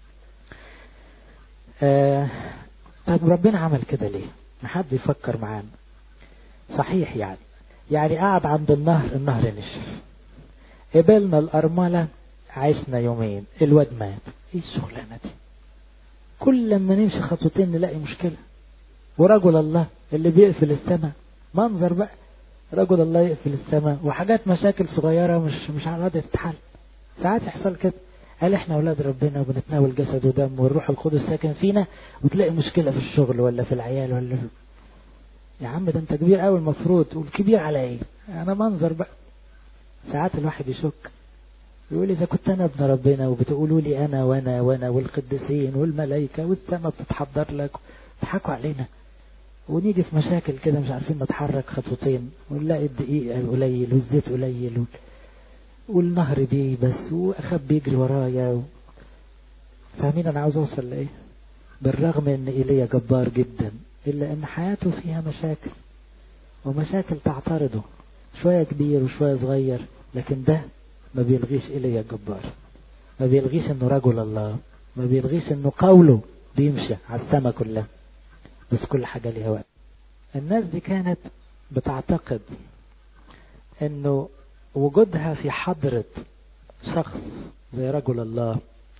آه طب ربنا عمل كده ليه ما حد يفكر معانا صحيح يعني يعني قعد عند النهر النهر نشف قبلنا الأرملة عشنا يومين الواد مات ايه الشغلانة دي كل لما نمشي خطوتين نلاقي مشكلة ورجل الله اللي بيقفل السماء منظر بقى رجل الله يقفل السماء وحاجات مشاكل صغيرة مش مش على راضية تتحل ساعات يحصل كده قال احنا اولاد ربنا وبنتناول جسد ودم والروح القدس ساكن فينا وتلاقي مشكلة في الشغل ولا في العيال ولا في يا عم ده انت كبير قوي المفروض تقول كبير على ايه انا منظر بقى ساعات الواحد يشك يقول إذا كنت أنا ابن ربنا وبتقولوا لي أنا وأنا وأنا والقديسين والملائكة والسماء بتتحضر لك تضحكوا علينا ونيجي في مشاكل كده مش عارفين نتحرك خطوتين ونلاقي الدقيق قليل والزيت قليل والنهر دي بس وأخب بيجري ورايا و... فاهمين أنا عاوز أوصل لإيه بالرغم إن إيليا جبار جدا إلا إن حياته فيها مشاكل ومشاكل تعترضه شوية كبير وشوية صغير لكن ده ما بيلغيش إلي الجبار ما بيلغيش انه رجل الله ما بيلغيش انه قوله بيمشي على السماء كلها بس كل حاجة ليها وقت الناس دي كانت بتعتقد انه وجودها في حضرة شخص زي رجل الله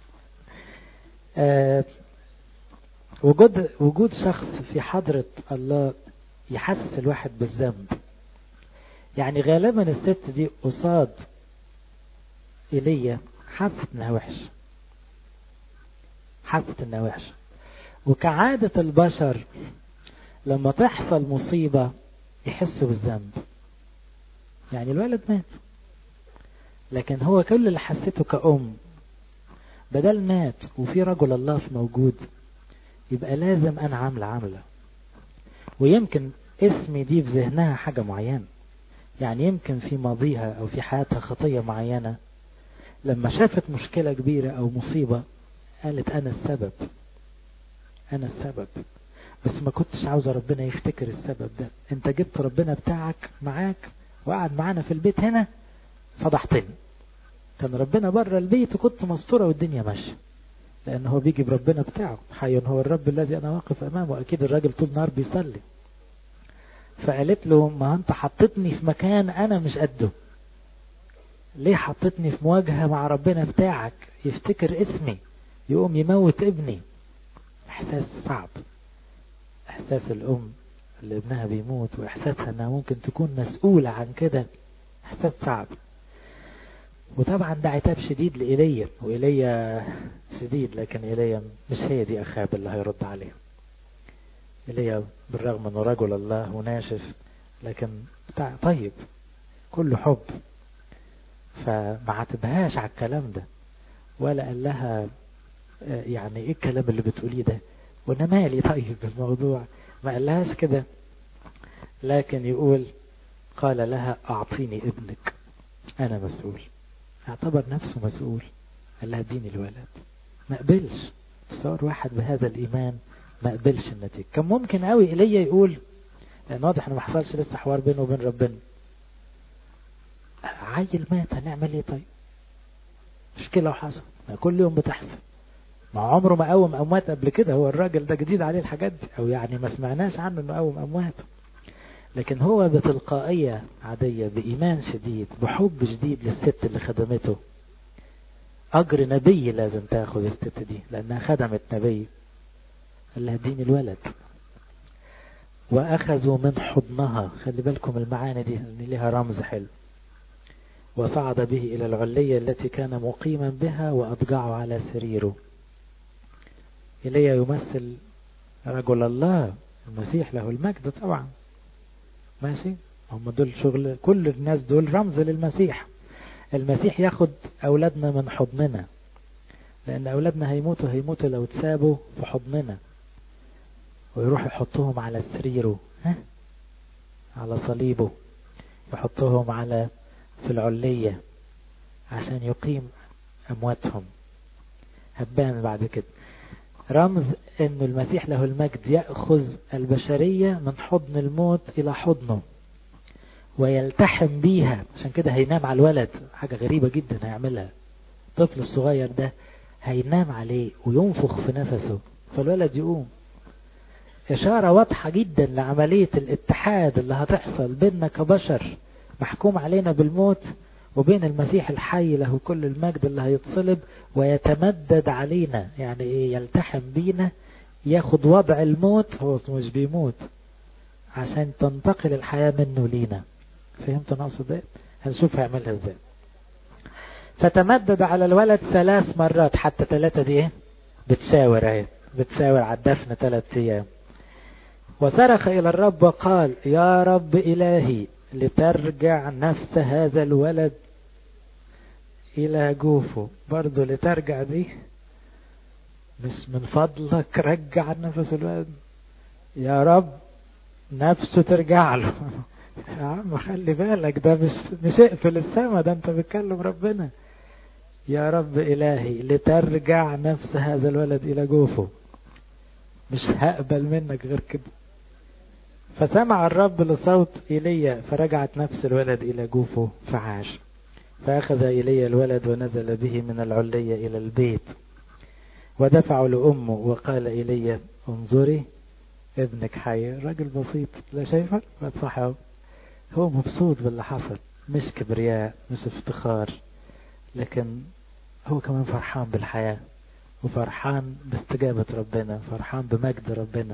آه وجود وجود شخص في حضرة الله يحسس الواحد بالذنب يعني غالبا الست دي قصاد إيليا حست انها وحشة حست انها وحشة وكعادة البشر لما تحصل مصيبة يحسوا بالذنب يعني الولد مات لكن هو كل اللي حسيته كأم بدل مات وفي رجل الله في موجود يبقى لازم أنا عاملة عاملة ويمكن اسمي دي في ذهنها حاجة معينة يعني يمكن في ماضيها أو في حياتها خطية معينة لما شافت مشكلة كبيرة أو مصيبة قالت أنا السبب أنا السبب بس ما كنتش عاوزة ربنا يفتكر السبب ده انت جبت ربنا بتاعك معاك وقعد معانا في البيت هنا فضحتني كان ربنا بره البيت وكنت مستورة والدنيا ماشية لأن هو بيجي بربنا بتاعه حي هو الرب الذي أنا واقف أمامه أكيد الراجل طول النهار بيصلي فقالت له ما أنت حطتني في مكان أنا مش قده ليه حطتني في مواجهة مع ربنا بتاعك يفتكر اسمي يقوم يموت ابني احساس صعب إحساس الأم اللي ابنها بيموت وإحساسها أنها ممكن تكون مسؤولة عن كده إحساس صعب وطبعا ده عتاب شديد لإيليا وإيليا شديد لكن إيليا مش هي دي أخاب اللي هيرد عليه إيليا بالرغم أنه رجل الله وناشف لكن طيب كله حب فما عاتبهاش على الكلام ده ولا قال لها يعني ايه الكلام اللي بتقوليه ده وانا مالي طيب بالموضوع ما قالهاش كده لكن يقول قال لها اعطيني ابنك انا مسؤول اعتبر نفسه مسؤول قال لها اديني الولد ما قبلش تصور واحد بهذا الايمان ما قبلش النتيجه كان ممكن قوي ايليا يقول لان واضح انه ما حصلش لسه حوار بينه وبين ربنا عيل مات هنعمل ايه طيب مشكلة وحصل ما كل يوم بتحصل ما عمره ما قوم اموات قبل كده هو الراجل ده جديد عليه الحاجات دي او يعني ما سمعناش عنه انه قوم اموات لكن هو بتلقائية عادية بإيمان شديد بحب شديد للست اللي خدمته أجر نبي لازم تاخذ الست دي لأنها خدمت نبي قال لها اديني الولد وأخذوا من حضنها خلي بالكم المعاني دي اللي لها رمز حلو وصعد به إلى العلية التي كان مقيما بها وأضجعه على سريره إليه يمثل رجل الله المسيح له المجد طبعا ماشي هم دول شغل كل الناس دول رمز للمسيح المسيح ياخد أولادنا من حضننا لأن أولادنا هيموتوا هيموتوا لو تسابوا في حضننا ويروح يحطهم على سريره ها؟ على صليبه يحطهم على في العلية عشان يقيم أمواتهم هتبان بعد كده رمز أن المسيح له المجد يأخذ البشرية من حضن الموت إلى حضنه ويلتحم بيها عشان كده هينام على الولد حاجة غريبة جدا هيعملها الطفل الصغير ده هينام عليه وينفخ في نفسه فالولد يقوم إشارة واضحة جدا لعملية الاتحاد اللي هتحصل بيننا كبشر محكوم علينا بالموت وبين المسيح الحي له كل المجد اللي هيتصلب ويتمدد علينا يعني ايه يلتحم بينا ياخد وضع الموت هو مش بيموت عشان تنتقل الحياة منه لينا فهمت انا اقصد ايه هنشوف هيعملها ازاي فتمدد على الولد ثلاث مرات حتى ثلاثة دي ايه بتساور اهي بتساور على الدفن ثلاث ايام وصرخ الى الرب وقال يا رب الهي لترجع نفس هذا الولد إلى جوفه برضه لترجع دي مش من فضلك رجع نفس الولد يا رب نفسه ترجع له يا عم خلي بالك ده مش مش اقفل السما ده انت بتكلم ربنا يا رب إلهي لترجع نفس هذا الولد إلى جوفه مش هقبل منك غير كده فسمع الرب لصوت إيليا فرجعت نفس الولد إلى جوفه فعاش فأخذ إيليا الولد ونزل به من العلية إلى البيت ودفعوا لأمه وقال إيليا انظري ابنك حي راجل بسيط لا شايفه صح هو مبسوط باللي حصل مش كبرياء مش افتخار لكن هو كمان فرحان بالحياة وفرحان باستجابة ربنا فرحان بمجد ربنا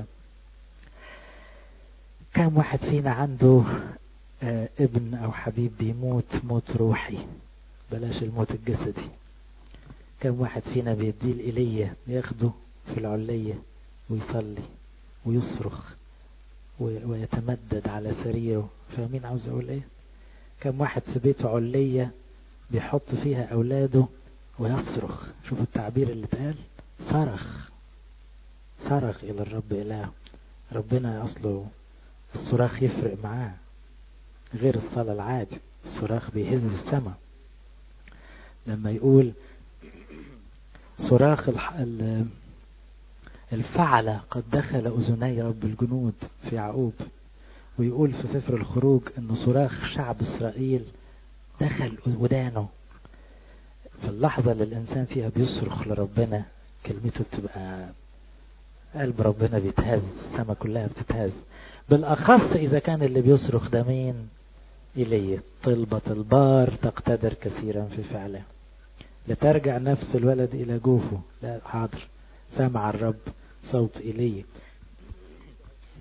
كم واحد فينا عنده آه ابن او حبيب بيموت موت روحي بلاش الموت الجسدي كم واحد فينا بيديه الإلية ياخده في العلية ويصلي ويصرخ ويتمدد على سريره فاهمين عاوز اقول ايه كم واحد في بيته علية بيحط فيها اولاده ويصرخ شوف التعبير اللي اتقال صرخ صرخ الى الرب اله ربنا اصله الصراخ يفرق معاه غير الصلاة العادي الصراخ بيهز السماء لما يقول صراخ الفعلة قد دخل أذني رب الجنود في يعقوب ويقول في سفر الخروج أن صراخ شعب إسرائيل دخل ودانه في اللحظة اللي الإنسان فيها بيصرخ لربنا كلمته بتبقى قلب ربنا بيتهز السماء كلها بتتهز بالأخص إذا كان اللي بيصرخ ده مين إليه طلبة البار تقتدر كثيرا في فعله لترجع نفس الولد إلى جوفه لا حاضر سمع الرب صوت إليه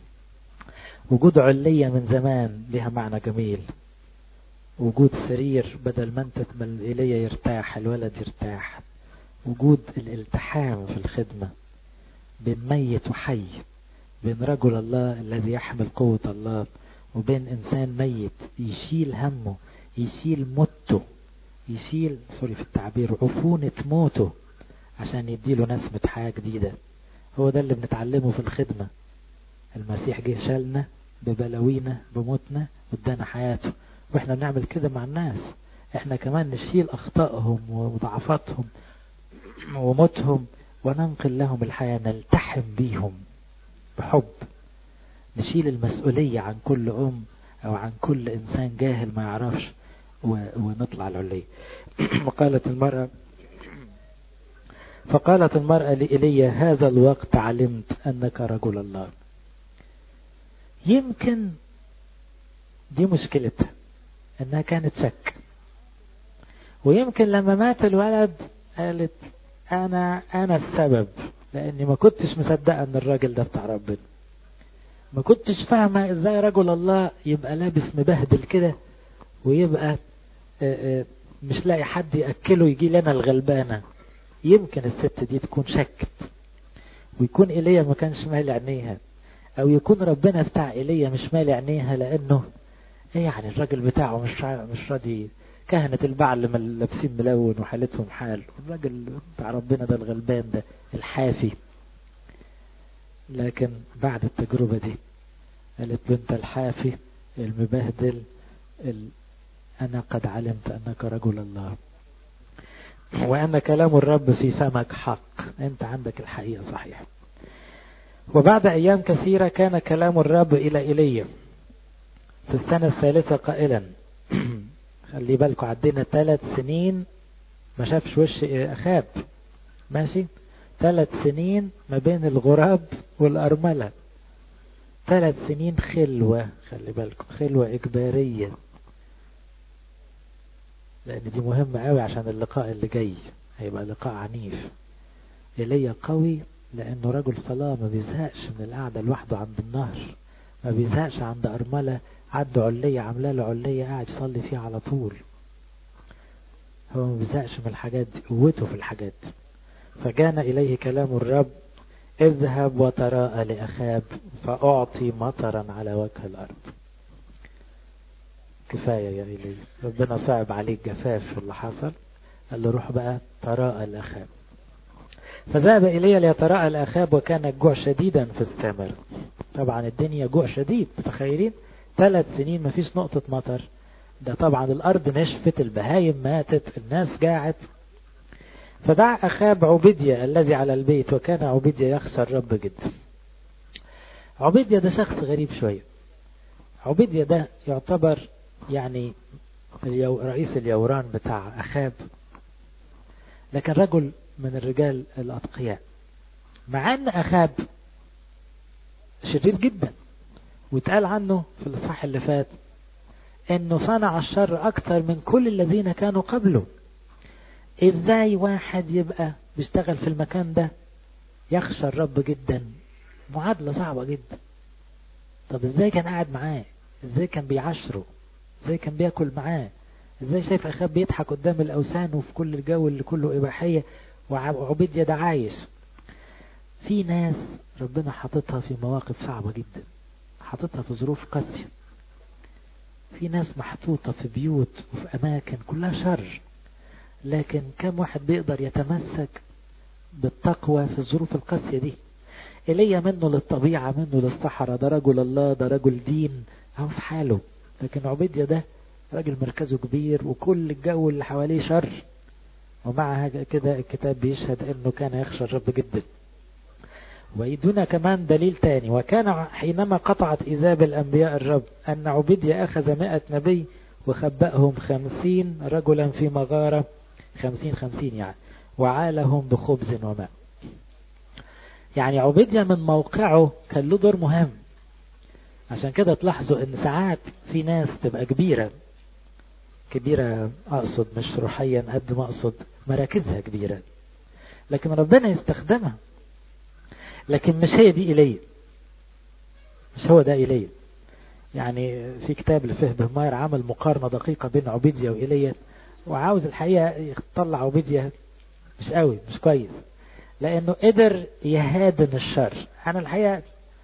وجود علية من زمان لها معنى جميل وجود سرير بدل ما انت تمل إليه يرتاح الولد يرتاح وجود الالتحام في الخدمة بين ميت وحي بين رجل الله الذي يحمل قوة الله وبين إنسان ميت يشيل همه يشيل موته يشيل سوري في التعبير عفونة موته عشان يديله نسمة حياة جديدة هو ده اللي بنتعلمه في الخدمة المسيح جه شالنا ببلاوينا بموتنا وادانا حياته واحنا بنعمل كده مع الناس احنا كمان نشيل اخطائهم وضعفاتهم وموتهم وننقل لهم الحياة نلتحم بيهم بحب نشيل المسؤولية عن كل أم أو عن كل إنسان جاهل ما يعرفش ونطلع العلية وقالت المرأة فقالت المرأة لإلي هذا الوقت علمت أنك رجل الله يمكن دي مشكلتها انها كانت شك ويمكن لما مات الولد قالت انا انا السبب لاني ما كنتش مصدقه ان الراجل ده بتاع ربنا ما كنتش فاهمه ازاي رجل الله يبقى لابس مبهدل كده ويبقى مش لاقي حد ياكله يجي لنا الغلبانه يمكن الست دي تكون شكت ويكون ايليا ما كانش مالي عينيها او يكون ربنا بتاع ايليا مش مالي عينيها لانه ايه يعني الراجل بتاعه مش مش راضي كهنة البعل اللي لابسين ملون وحالتهم حال الراجل بتاع ربنا ده الغلبان ده الحافي لكن بعد التجربة دي قالت بنت الحافي المبهدل ال... أنا قد علمت أنك رجل الله وأن كلام الرب في فمك حق أنت عندك الحقيقة صحيح وبعد أيام كثيرة كان كلام الرب إلى إيليا في السنة الثالثة قائلا خلي بالكم عدينا ثلاث سنين ما شافش وش أخاب ماشي ثلاث سنين ما بين الغراب والأرملة ثلاث سنين خلوة خلي بالكم خلوة إجبارية لأن دي مهمة قوي عشان اللقاء اللي جاي هيبقى لقاء عنيف إيليا قوي لأنه رجل صلاة ما بيزهقش من القعدة لوحده عند النهر ما بيزهقش عند أرملة عنده علية عاملة له علية قاعد يصلي فيها على طول هو ما بيزهقش من الحاجات دي قوته في الحاجات دي فجاء إليه كلام الرب اذهب وتراءى لأخاب فأعطي مطرا على وجه الأرض كفاية يا إلي ربنا صعب عليك جفاف اللي حصل قال له روح بقى تراءى الأخاب فذهب إلي ليتراءى الأخاب وكان الجوع شديدا في الثمر طبعا الدنيا جوع شديد متخيلين ثلاث سنين ما فيش نقطة مطر ده طبعا الأرض نشفت البهايم ماتت الناس جاعت فدعا أخاب عبيديا الذي على البيت وكان عبيديا يخشى الرب جدا عبيديا ده شخص غريب شوية عبيديا ده يعتبر يعني اليو رئيس اليوران بتاع أخاب لكن رجل من الرجال الأتقياء مع أن أخاب شرير جدا واتقال عنه في الإصحاح اللي فات انه صنع الشر اكثر من كل الذين كانوا قبله ازاي واحد يبقى بيشتغل في المكان ده يخشى الرب جدا معادلة صعبة جدا طب ازاي كان قاعد معاه ازاي كان بيعاشره ازاي كان بياكل معاه ازاي شايف اخاب بيضحك قدام الاوثان وفي كل الجو اللي كله اباحية وعبيديا ده عايش في ناس ربنا حاططها في مواقف صعبة جدا حاططها في ظروف قاسية في ناس محطوطة في بيوت وفي أماكن كلها شر لكن كم واحد بيقدر يتمسك بالتقوى في الظروف القاسية دي إلي منه للطبيعة منه للصحراء ده رجل الله ده رجل دين هو في حاله لكن عبيديا ده راجل مركزه كبير وكل الجو اللي حواليه شر ومع كده الكتاب بيشهد انه كان يخشى الرب جدا ويدنا كمان دليل تاني وكان حينما قطعت إيزابل أنبياء الرب أن عبيديا أخذ مئة نبي وخبأهم خمسين رجلا في مغارة خمسين خمسين يعني وعالهم بخبز وماء يعني عبيديا من موقعه كان له دور مهم عشان كده تلاحظوا ان ساعات في ناس تبقى كبيرة كبيرة اقصد مش روحيا قد ما اقصد مراكزها كبيرة لكن ربنا يستخدمها لكن مش هي دي إلي مش هو ده إلي يعني في كتاب لفه بهماير عمل مقارنة دقيقة بين عبيديا وإيليا وعاوز الحقيقة يطلع عبيديا مش قوي مش كويس لأنه قدر يهادن الشر أنا الحقيقة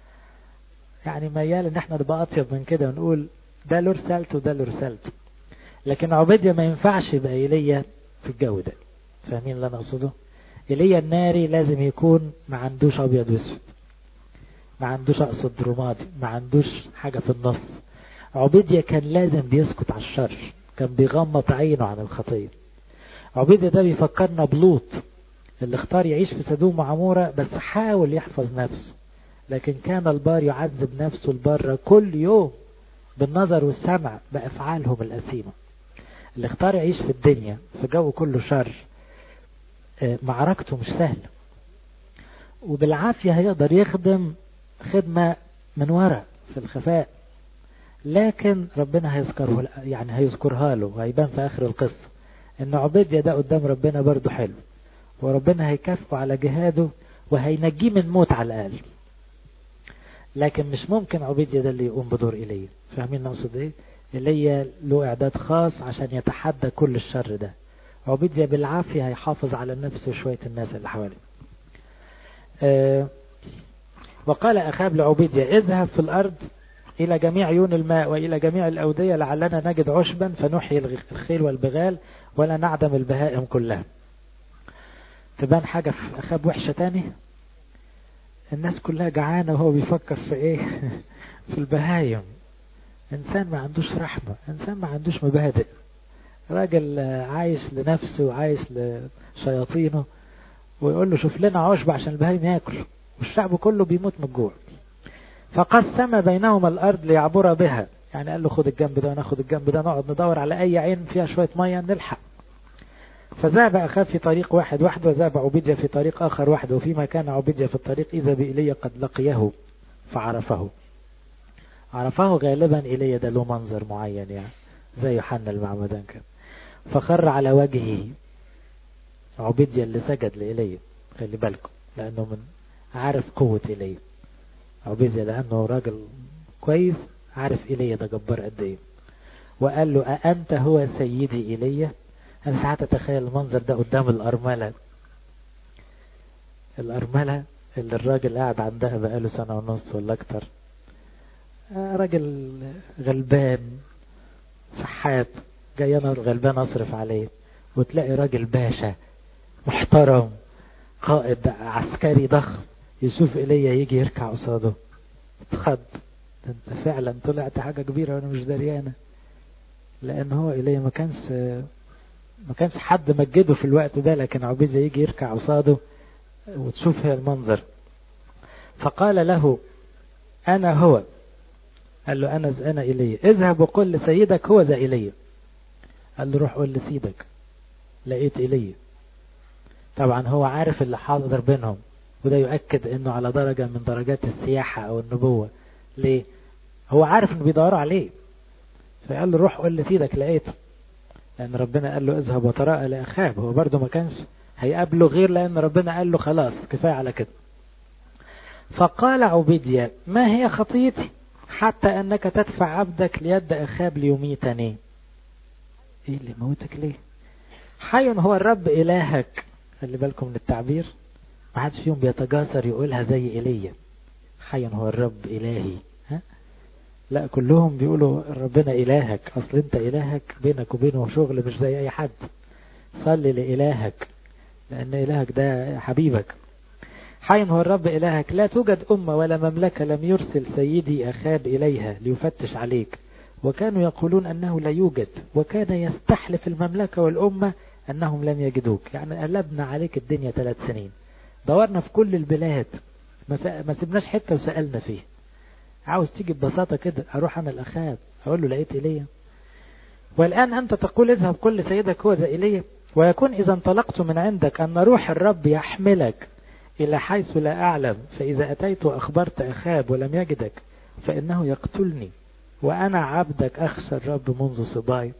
يعني ميال إن احنا نبقى أطيب من كده ونقول ده له رسالته وده له رسالته لكن عبيديا ما ينفعش يبقى إيليا في الجو ده فاهمين اللي أنا أقصده؟ إيليا الناري لازم يكون ما عندوش أبيض وأسود ما عندوش أقصد رمادي ما عندوش حاجة في النص عبيديا كان لازم بيسكت على الشر كان بيغمض عينه عن الخطية عبيديا ده بيفكرنا بلوط اللي اختار يعيش في سدوم وعمورة بس حاول يحفظ نفسه لكن كان البار يعذب نفسه البر كل يوم بالنظر والسمع بأفعالهم الأثيمة اللي اختار يعيش في الدنيا في جو كله شر معركته مش سهلة وبالعافية هيقدر يخدم خدمة من وراء في الخفاء لكن ربنا هيذكره يعني هيذكرها له وهيبان في آخر القصة إن عبيديا ده قدام ربنا برضه حلو وربنا هيكافئه على جهاده وهينجيه من موت على الأقل لكن مش ممكن عبيديا ده اللي يقوم بدور إيليا فاهمين نقصد إيه؟ إيليا له إعداد خاص عشان يتحدى كل الشر ده عبيديا بالعافية هيحافظ على نفسه وشوية الناس اللي حواليه أه وقال أخاب لعبيديا اذهب في الأرض إلى جميع عيون الماء وإلى جميع الأودية لعلنا نجد عشبا فنحيي الخيل والبغال ولا نعدم البهائم كلها تبان حاجة في أخاب وحشة تاني الناس كلها جعانة وهو بيفكر في إيه في البهايم إنسان ما عندوش رحمة إنسان ما عندوش مبادئ راجل عايش لنفسه وعايش لشياطينه ويقول له شوف لنا عشب عشان البهايم ياكل والشعب كله بيموت من الجوع فقسم بينهما الأرض ليعبر بها يعني قال له خد الجنب ده وناخد الجنب ده نقعد ندور على أي عين فيها شوية مية نلحق فذهب أخاب في طريق واحد وحده وذهب عبيديا في طريق آخر وحده وفيما كان عبيديا في الطريق إذا بإيليا قد لقيه فعرفه عرفه غالبا إيليا ده له منظر معين يعني زي يوحنا المعمدان كده فخر على وجهه عبيديا اللي سجد لإيليا خلي بالكم لأنه من عارف قوة إيليا عبيديا لأنه راجل كويس عارف إيليا ده جبار قد إيه وقال له أأنت هو سيدي إيليا أنا ساعات أتخيل المنظر ده قدام الأرملة الأرملة اللي الراجل قاعد عندها بقاله سنة ونص ولا أكتر راجل غلبان شحات جاي أنا غلبان أصرف عليه وتلاقي راجل باشا محترم قائد عسكري ضخم يشوف إليا يجي يركع قصاده اتخض انت فعلا طلعت حاجة كبيرة وانا مش دريانة لان هو إليا ما كانش ما كانش حد مجده في الوقت ده لكن عبيدة يجي يركع قصاده وتشوف هي المنظر فقال له أنا هو قال له أنا أنا إلي اذهب وقل لسيدك هو ذا إلي قال له روح قول لسيدك لقيت إلي طبعا هو عارف اللي حاضر بينهم وده يؤكد انه على درجة من درجات السياحة او النبوة ليه هو عارف انه بيدوروا عليه فقال له روح قول لسيدك لقيته لان ربنا قال له اذهب وتراءى لاخاب هو برضه ما كانش هيقابله غير لان ربنا قال له خلاص كفاية على كده فقال عبيديا ما هي خطيتي حتى انك تدفع عبدك ليد اخاب ليميتني ايه اللي موتك ليه حي هو الرب الهك خلي بالكم من التعبير ما حدش فيهم بيتجاسر يقولها زي ايليا حي هو الرب الهي ها لا كلهم بيقولوا ربنا الهك اصل انت الهك بينك وبينه شغل مش زي اي حد صلي لالهك لان الهك ده حبيبك حي هو الرب إلهك لا توجد أمة ولا مملكة لم يرسل سيدي أخاب إليها ليفتش عليك وكانوا يقولون أنه لا يوجد وكان يستحلف المملكة والأمة أنهم لم يجدوك يعني قلبنا عليك الدنيا ثلاث سنين دورنا في كل البلاد ما سيبناش حتة وسألنا فيه عاوز تيجي ببساطة كده أروح أنا الأخاب أقول له لقيت إلي والآن أنت تقول اذهب كل سيدك هو ذا إلي ويكون إذا انطلقت من عندك أن روح الرب يحملك إلى حيث لا أعلم فإذا أتيت وأخبرت أخاب ولم يجدك فإنه يقتلني وأنا عبدك أخشى الرب منذ صباي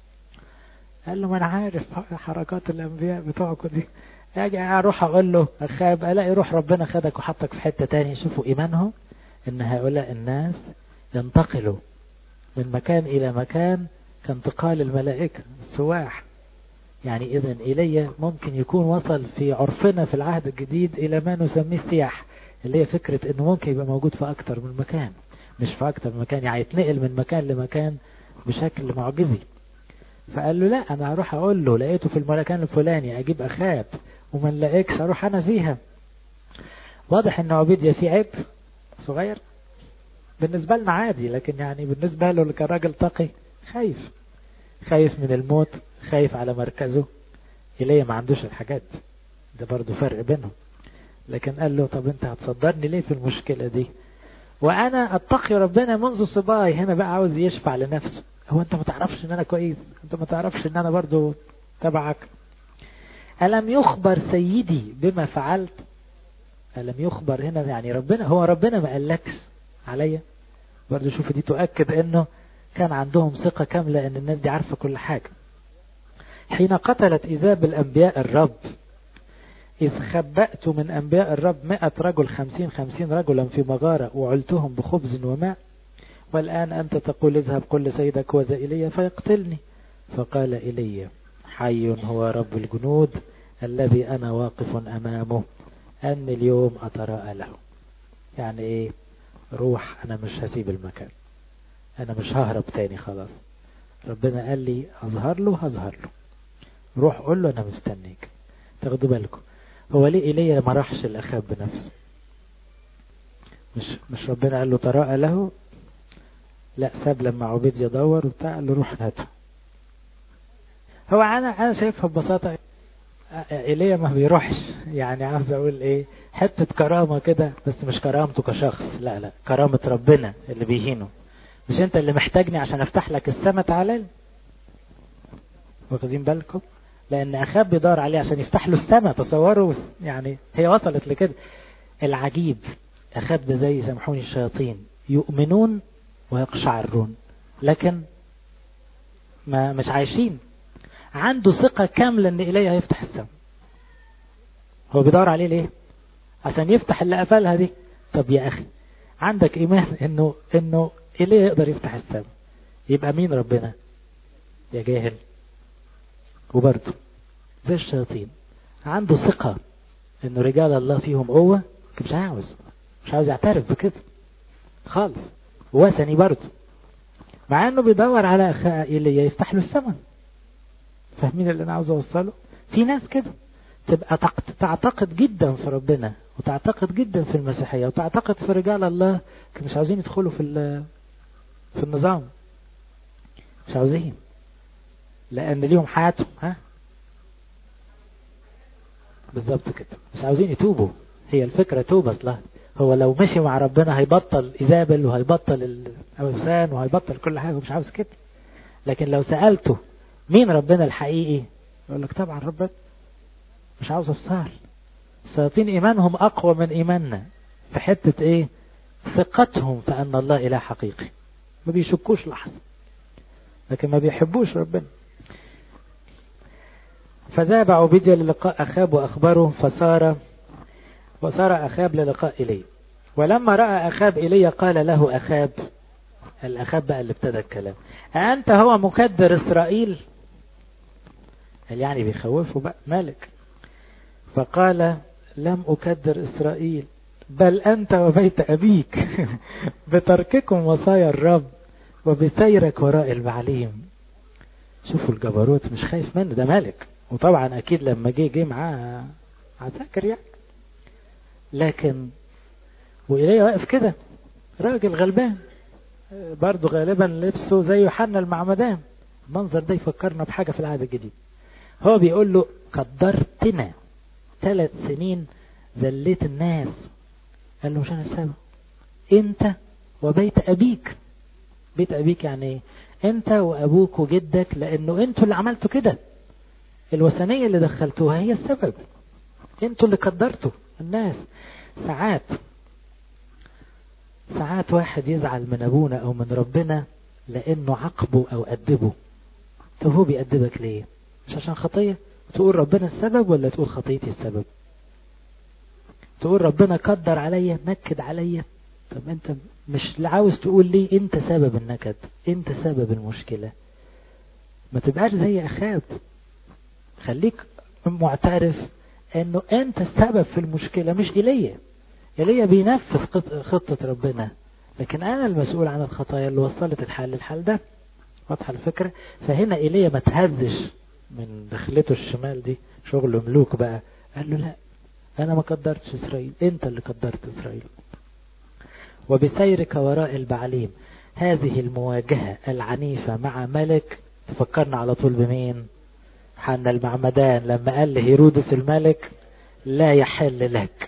قال له ما أنا عارف حركات الأنبياء بتوعكم دي أجي أروح أقول له أخاب ألاقي روح ربنا خدك وحطك في حتة تاني شوفوا إيمانهم إن هؤلاء الناس ينتقلوا من مكان إلى مكان كانتقال الملائكة السواح يعني إذا إيليا ممكن يكون وصل في عرفنا في العهد الجديد إلى ما نسميه السياح اللي هي فكرة إنه ممكن يبقى موجود في أكتر من مكان مش في أكتر من مكان يعني يتنقل من مكان لمكان بشكل معجزي فقال له لا أنا هروح أقول له لقيته في المكان الفلاني أجيب أخاب وما نلاقيكش أروح أنا فيها واضح إن عبيديا في عيب صغير بالنسبة لنا عادي لكن يعني بالنسبة له اللي كان راجل تقي خايف خايف من الموت خايف على مركزه إليه ما عندوش الحاجات ده برضو فرق بينهم لكن قال له طب انت هتصدرني ليه في المشكلة دي وانا اتقي ربنا منذ صباي هنا بقى عاوز يشفع لنفسه هو انت ما تعرفش ان انا كويس انت ما تعرفش ان انا برضو تبعك ألم يخبر سيدي بما فعلت ألم يخبر هنا يعني ربنا هو ربنا ما قالكش عليا برضو شوف دي تؤكد انه كان عندهم ثقة كاملة ان الناس دي عارفة كل حاجة حين قتلت إذاب الأنبياء الرب إذ خبأت من أنبياء الرب مئة رجل خمسين خمسين رجلا في مغارة وعلتهم بخبز وماء والآن أنت تقول اذهب قل لسيدك وذا إلي فيقتلني فقال إلي حي هو رب الجنود الذي أنا واقف أمامه أن اليوم أتراءى له يعني إيه روح أنا مش هسيب المكان أنا مش ههرب تاني خلاص ربنا قال لي أظهر له هظهر له روح قول له أنا مستنيك تاخدوا بالكم هو ليه إيليا ما راحش الأخاب بنفسه مش مش ربنا قال له تراءى له لا ساب لما عبيد يدور وبتاع قال له روح هاته هو انا انا شايفها ببساطه ايليا ما بيروحش يعني عاوز اقول ايه حته كرامه كده بس مش كرامته كشخص لا لا كرامه ربنا اللي بيهينه مش انت اللي محتاجني عشان افتح لك السما تعالى لي واخدين بالكم لان اخاب بيدور عليه عشان يفتح له السما تصوروا يعني هي وصلت لكده العجيب اخاب ده زي سامحوني الشياطين يؤمنون ويقشعرون لكن ما مش عايشين عنده ثقة كاملة ان إليه هيفتح السماء هو بيدور عليه ليه عشان يفتح اللي قفلها دي طب يا أخي عندك إيمان إنه إنه إليه يقدر يفتح السماء يبقى مين ربنا يا جاهل وبرضه زي الشياطين عنده ثقة إنه رجال الله فيهم قوة مش عاوز مش عاوز يعترف بكده خالص وثني برضه مع انه بيدور على اللي يفتح له السماء فاهمين اللي انا عاوز اوصله في ناس كده تبقى تعتقد جدا في ربنا وتعتقد جدا في المسيحيه وتعتقد في رجال الله مش عاوزين يدخلوا في في النظام مش عاوزين لان ليهم حياتهم ها بالظبط كده مش عاوزين يتوبوا هي الفكره توبه اصلها هو لو مشي مع ربنا هيبطل إيزابل وهيبطل الأوثان وهيبطل كل حاجة مش عاوز كده لكن لو سألته مين ربنا الحقيقي يقول لك طبعا ربنا مش عاوز افصال الشياطين إيمانهم أقوى من إيماننا في حتة إيه ثقتهم في أن الله إله حقيقي ما بيشكوش لحظة لكن ما بيحبوش ربنا فذهب عبيديا للقاء أخاب وأخبره فصار وصار أخاب للقاء إليه ولما رأى أخاب إليه قال له أخاب الأخاب بقى اللي ابتدى الكلام أنت هو مكدر إسرائيل قال يعني بيخوفه بقى مالك فقال لم أكدر إسرائيل بل أنت وبيت أبيك بترككم وصايا الرب وبسيرك وراء البعليم شوفوا الجبروت مش خايف منه ده مالك وطبعا أكيد لما جه جه معاه عساكر يعني لكن وإليه واقف كده راجل غلبان برضه غالبا لبسه زي يوحنا المعمدان المنظر ده يفكرنا بحاجة في العهد الجديد هو بيقول له قدرتنا ثلاث سنين ذليت الناس قال له مش انا السبب انت وبيت ابيك بيت ابيك يعني ايه انت وابوك وجدك لانه انتوا اللي عملتوا كده الوثنية اللي دخلتوها هي السبب انتوا اللي قدرتوا الناس ساعات ساعات واحد يزعل من ابونا او من ربنا لانه عاقبه او ادبه طب هو بيأدبك ليه مش عشان خطية تقول ربنا السبب ولا تقول خطيتي السبب تقول ربنا قدر عليا نكد عليا طب انت مش عاوز تقول لي انت سبب النكد انت سبب المشكلة ما تبقاش زي اخاب خليك معترف انه انت السبب في المشكلة مش ايليا ايليا بينفذ خطة ربنا لكن انا المسؤول عن الخطايا اللي وصلت الحال للحال ده واضحة الفكرة فهنا ايليا ما تهزش من دخلته الشمال دي شغل ملوك بقى قال له لا انا ما قدرتش اسرائيل انت اللي قدرت اسرائيل وبسيرك وراء البعليم هذه المواجهة العنيفة مع ملك تفكرنا على طول بمين حنا المعمدان لما قال لهيرودس الملك لا يحل لك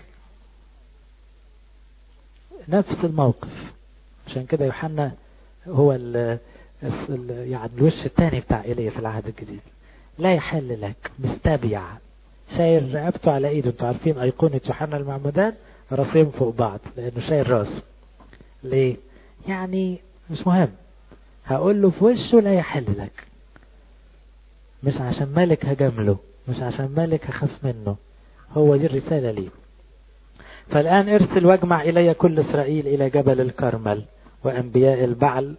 نفس الموقف عشان كده يوحنا هو ال يعني الوش الثاني بتاع ايليا في العهد الجديد لا يحل لك مستبيع شايل رقبته على ايده انتوا عارفين ايقونة يوحنا المعمدان راسين فوق بعض لانه شايل راسه ليه يعني مش مهم هقول له في وشه لا يحل لك مش عشان ملك هجامله مش عشان ملك هخاف منه هو دي الرسالة ليه فالآن ارسل واجمع إلي كل إسرائيل إلى جبل الكرمل وأنبياء البعل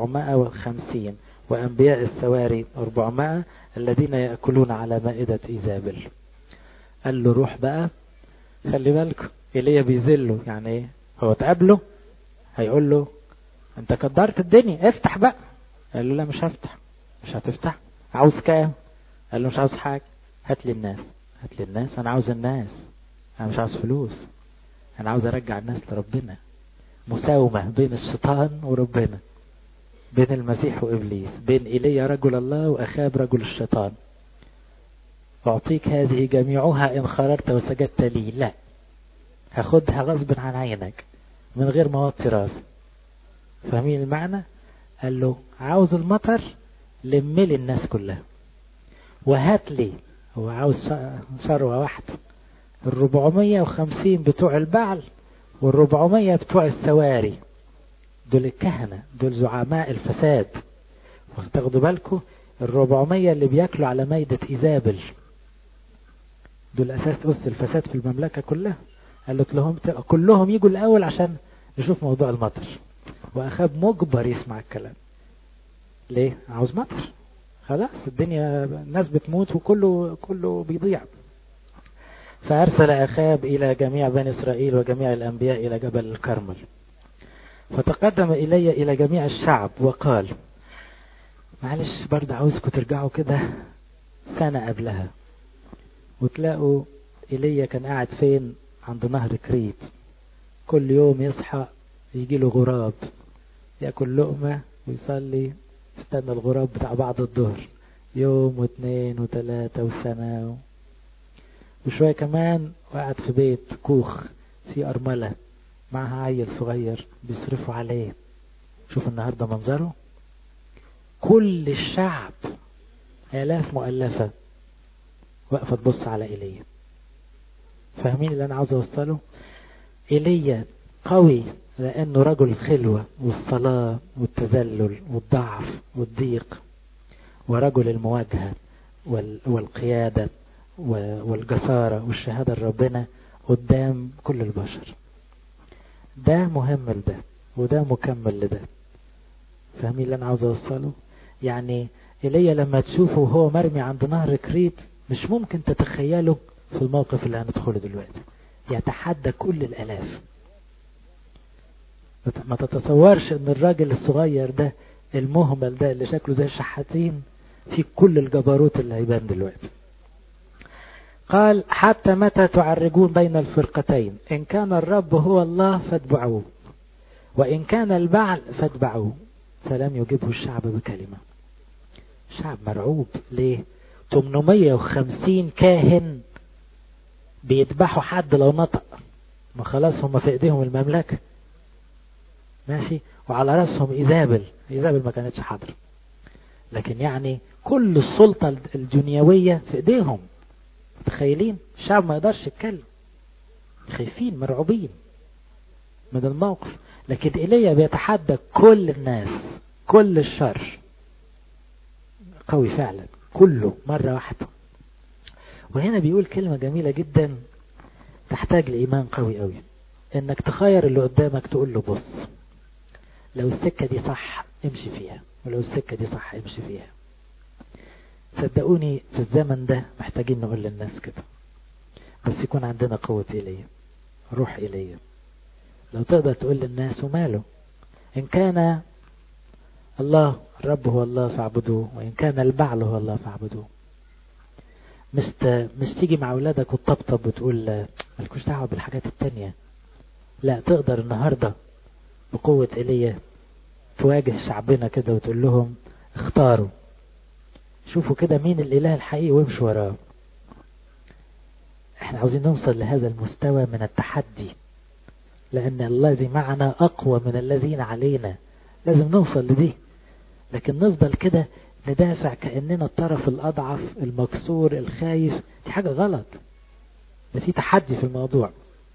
450 وأنبياء السواري 400 الذين يأكلون على مائدة إيزابل قال له روح بقى خلي بالكم إيليا بيذله يعني ايه هو تقابله هيقول له انت قدرت الدنيا افتح بقى قال له لا مش هفتح مش هتفتح عاوز كام قال له مش عاوز حاجة هات لي الناس هات لي الناس انا عاوز الناس انا مش عاوز فلوس انا عاوز ارجع الناس لربنا مساومة بين الشيطان وربنا بين المسيح وإبليس بين إيليا رجل الله وأخاب رجل الشيطان أعطيك هذه جميعها إن خررت وسجدت لي لا هاخدها غصب عن عينك من غير ما اوطي راسي فاهمين المعنى قال له عاوز المطر لملي الناس كلها وهات لي هو عاوز ثروة واحدة الربعمية وخمسين بتوع البعل والربعمية بتوع السواري دول الكهنة دول زعماء الفساد واخدوا بالكم الربعمية اللي بياكلوا على ميدة إيزابل دول أساس أس الفساد في المملكة كلها قالت لهم كلهم يجوا الأول عشان نشوف موضوع المطر وأخاب مجبر يسمع الكلام ليه عاوز مطر خلاص الدنيا الناس بتموت وكله كله بيضيع فأرسل أخاب إلى جميع بني إسرائيل وجميع الأنبياء إلى جبل الكرمل فتقدم إلي إلى جميع الشعب وقال معلش برضه عاوزكم ترجعوا كده سنة قبلها وتلاقوا إيليا كان قاعد فين عند نهر كريت كل يوم يصحى يجي له غراب ياكل لقمة ويصلي يستنى الغراب بتاع بعد الظهر يوم واثنين وثلاثة وسنة وشوية كمان وقعد في بيت كوخ في أرملة معها عيل صغير بيصرفوا عليه شوف النهاردة منظره كل الشعب آلاف مؤلفة واقفة تبص على إيليا فاهمين اللي أنا عاوز أوصله إيليا قوي لأنه رجل الخلوة والصلاة والتذلل والضعف والضيق ورجل المواجهة والقيادة والجسارة والشهادة لربنا قدام كل البشر ده مهم لده وده مكمل لده فاهمين اللي انا عاوز اوصله يعني ايليا لما تشوفه وهو مرمي عند نهر كريت مش ممكن تتخيله في الموقف اللي هندخله دلوقتي يتحدى كل الالاف ما تتصورش ان الراجل الصغير ده المهمل ده اللي شكله زي الشحاتين في كل الجبروت اللي هيبان دلوقتي قال حتى متى تعرجون بين الفرقتين إن كان الرب هو الله فاتبعوه وإن كان البعل فاتبعوه فلم يجبه الشعب بكلمة الشعب مرعوب ليه 850 كاهن بيذبحوا حد لو نطق ما خلاص هم في ايديهم المملكة ماشي وعلى راسهم إيزابل إيزابل ما كانتش حاضرة لكن يعني كل السلطة الدنيوية في ايديهم متخيلين الشعب ما يقدرش يتكلم خايفين مرعوبين من الموقف لكن ايليا بيتحدى كل الناس كل الشر قوي فعلا كله مرة واحدة وهنا بيقول كلمة جميلة جدا تحتاج لإيمان قوي قوي انك تخير اللي قدامك تقول له بص لو السكة دي صح امشي فيها ولو السكة دي صح امشي فيها صدقوني في الزمن ده محتاجين نقول للناس كده بس يكون عندنا قوة إليه روح إليه لو تقدر تقول للناس وماله إن كان الله الرب هو الله فاعبدوه وإن كان البعل هو الله فاعبدوه مش مش تيجي مع أولادك وتطبطب وتقول مالكوش دعوة بالحاجات التانية لا تقدر النهاردة بقوة إيليا تواجه شعبنا كده وتقول لهم اختاروا شوفوا كده مين الإله الحقيقي وامشوا وراه احنا عاوزين نوصل لهذا المستوى من التحدي لأن الذي معنا أقوى من الذين علينا لازم نوصل لدي لكن نفضل كده ندافع كأننا الطرف الأضعف المكسور الخايف دي حاجة غلط ده في تحدي في الموضوع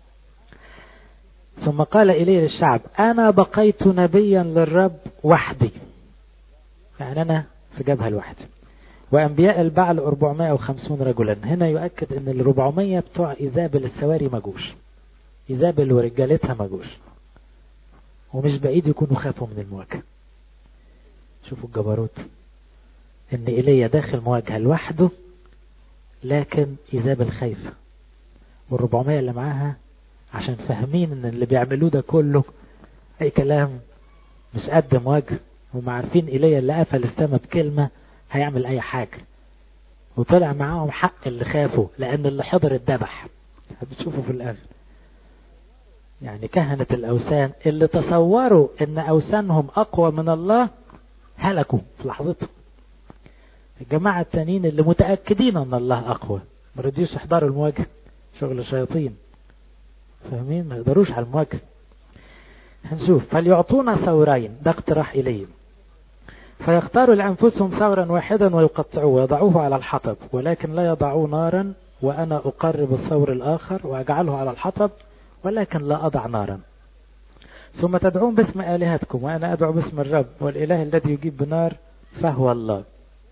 ثم قال إليه للشعب أنا بقيت نبيا للرب وحدي يعني أنا في جبهة لوحدي وأنبياء البعل 450 رجلا هنا يؤكد أن ال 400 بتوع إيزابل السواري ما جوش إيزابل ورجالتها ما جوش ومش بعيد يكونوا خافوا من المواجهة شوفوا الجبروت ان ايليا داخل مواجهة لوحده لكن ايزابل خايفة والربعمية اللي معاها عشان فاهمين ان اللي بيعملوه ده كله اي كلام مش قد مواجهة هم عارفين ايليا اللي قفل السما بكلمة هيعمل اي حاجة وطلع معاهم حق اللي خافوا لان اللي حضر الذبح هتشوفوا في الاخر يعني كهنة الأوثان اللي تصوروا ان أوثانهم أقوى من الله هلكوا في لحظتهم الجماعة التانيين اللي متأكدين ان الله أقوى ما رضيوش يحضروا المواجهة شغل شياطين فاهمين ما يقدروش على المواجهة هنشوف فليعطونا ثورين ده اقتراح إليهم فيختاروا لأنفسهم ثورا واحدا ويقطعوه ويضعوه على الحطب ولكن لا يضعوا نارا وأنا أقرب الثور الآخر وأجعله على الحطب ولكن لا أضع نارا ثم تدعون باسم آلهتكم وأنا أدعو باسم الرب والإله الذي يجيب بنار فهو الله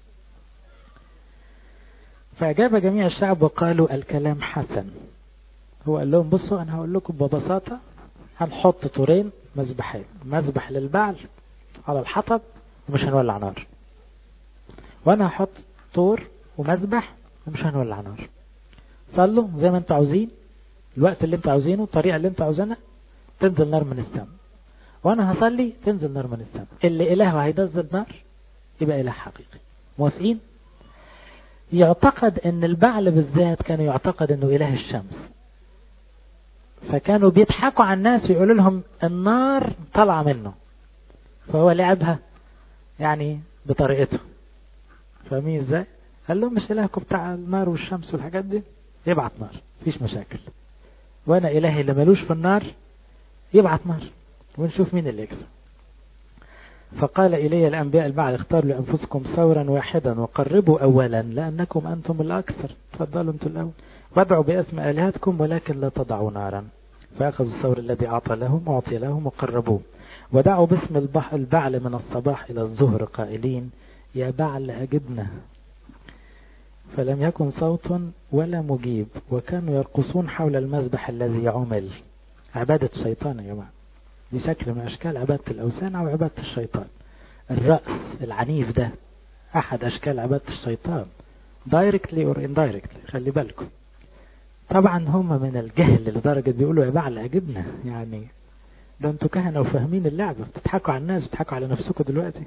فأجاب جميع الشعب وقالوا الكلام حسن هو قال لهم بصوا أنا هقول لكم ببساطة هنحط طورين مذبحين مذبح للبعل على الحطب ومش هنولع نار وأنا هحط طور ومذبح ومش هنولع نار صلوا زي ما انتوا عاوزين الوقت اللي انتوا عاوزينه الطريقة اللي انتوا عاوزينها تنزل نار من السماء وانا هصلي تنزل نار من السماء اللي إله هينزل نار يبقى إله حقيقي موافقين يعتقد ان البعل بالذات كانوا يعتقد انه اله الشمس فكانوا بيضحكوا على الناس ويقولوا لهم النار طالعه منه فهو لعبها يعني بطريقته فاهمين ازاي قال لهم مش الهكم بتاع النار والشمس والحاجات دي يبعت نار مفيش مشاكل وانا الهي اللي ملوش في النار يبعت نار ونشوف مين اللي يكسب فقال إلي الأنبياء البعض اختاروا لأنفسكم ثورا واحدا وقربوا أولا لأنكم أنتم الأكثر تفضلوا أنتم الأول وادعوا باسم آلهتكم ولكن لا تضعوا نارا فأخذوا الثور الذي أعطى لهم وأعطي لهم وقربوه ودعوا باسم البح البعل من الصباح إلى الظهر قائلين يا بعل أجبنا فلم يكن صوت ولا مجيب وكانوا يرقصون حول المذبح الذي عمل عبادة الشيطان يا جماعه دي شكل من أشكال عبادة الأوثان أو عبادة الشيطان الرأس العنيف ده أحد أشكال عبادة الشيطان directly or indirectly خلي بالكم طبعا هم من الجهل لدرجة بيقولوا يا بعل أجبنا يعني ده انتوا كهنة وفاهمين اللعبة بتضحكوا على الناس بتضحكوا على نفسكم دلوقتي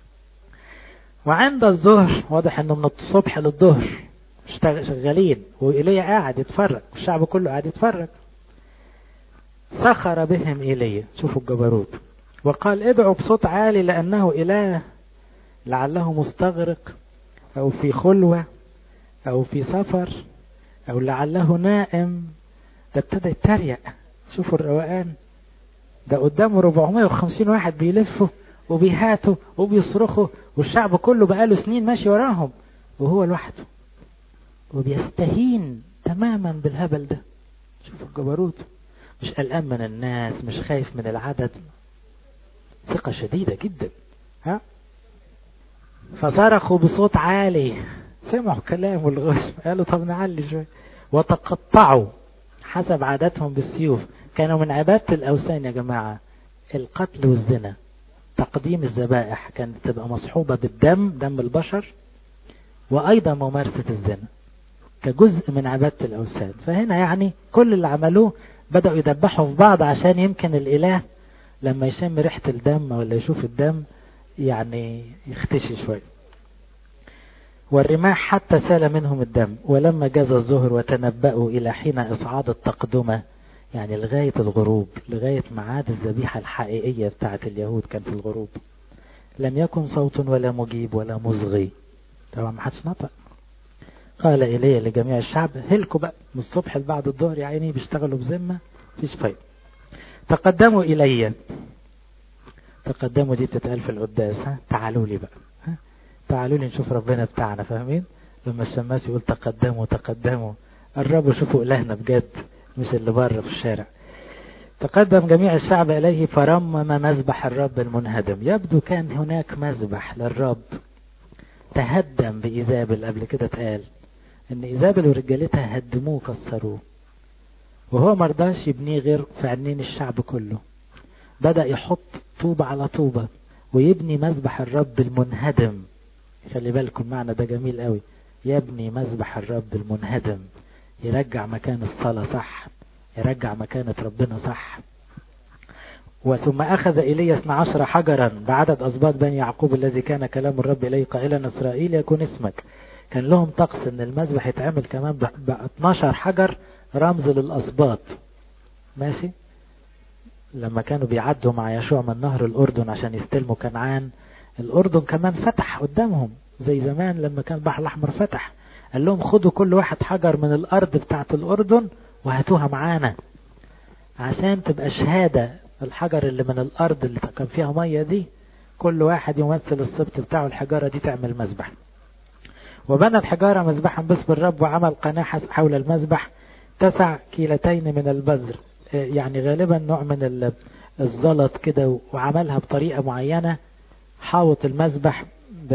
وعند الظهر واضح انه من الصبح للظهر شغالين وإيليا قاعد يتفرج والشعب كله قاعد يتفرج سخر بهم إلي شوفوا الجبروت وقال ادعوا بصوت عالي لأنه إله لعله مستغرق أو في خلوة أو في سفر أو لعله نائم ده ابتدى يتريق شوفوا الروقان ده قدامه 450 واحد بيلفوا وبيهاتوا وبيصرخوا والشعب كله بقاله سنين ماشي وراهم وهو لوحده وبيستهين تماما بالهبل ده شوفوا الجبروت مش قلقان من الناس مش خايف من العدد ثقة شديدة جدا ها فصرخوا بصوت عالي سمعوا كلام الغصب قالوا طب نعلي شوية وتقطعوا حسب عاداتهم بالسيوف كانوا من عبادة الأوثان يا جماعة القتل والزنا تقديم الذبائح كانت تبقى مصحوبة بالدم دم البشر وأيضا ممارسة الزنا كجزء من عبادة الأوثان فهنا يعني كل اللي عملوه بدأوا يدبحوا في بعض عشان يمكن الإله لما يشم ريحة الدم ولا يشوف الدم يعني يختشي شوية والرماح حتى سال منهم الدم ولما جاز الظهر وتنبأوا إلى حين إصعاد التقدمة يعني لغاية الغروب لغاية معاد الذبيحة الحقيقية بتاعة اليهود كان في الغروب لم يكن صوت ولا مجيب ولا مصغي طبعا ما حدش نطق قال إلي لجميع الشعب هلكوا بقى من الصبح لبعد الظهر يا عيني بيشتغلوا بذمة فيش فايدة تقدموا إلي تقدموا دي بتتقال في القداس ها تعالوا لي بقى ها تعالوا لي نشوف ربنا بتاعنا فاهمين لما الشماس يقول تقدموا تقدموا قربوا شوفوا إلهنا بجد مش اللي بره في الشارع تقدم جميع الشعب إليه فرمم مذبح الرب المنهدم يبدو كان هناك مذبح للرب تهدم بإيزابل قبل كده اتقال ان إيزابل ورجالتها هدموه كسروه وهو مرضاش يبنيه غير في عينين الشعب كله بدأ يحط طوبة على طوبة ويبني مذبح الرب المنهدم خلي بالكم معنى ده جميل قوي يبني مذبح الرب المنهدم يرجع مكان الصلاة صح يرجع مكانة ربنا صح وثم أخذ إلي 12 حجرا بعدد أسباط بني يعقوب الذي كان كلام الرب إليه قائلا إسرائيل يكون اسمك كان لهم طقس ان المذبح يتعمل كمان ب 12 حجر رمز للأسباط ماشي لما كانوا بيعدوا مع يشوع من نهر الأردن عشان يستلموا كنعان الأردن كمان فتح قدامهم زي زمان لما كان البحر الأحمر فتح قال لهم خدوا كل واحد حجر من الأرض بتاعت الأردن وهاتوها معانا عشان تبقى شهادة الحجر اللي من الأرض اللي كان فيها مية دي كل واحد يمثل السبط بتاعه الحجارة دي تعمل مذبح وبنى الحجارة مذبحا باسم الرب وعمل قناة حول المذبح تسع كيلتين من البذر يعني غالبا نوع من الزلط كده وعملها بطريقة معينة حاوط المذبح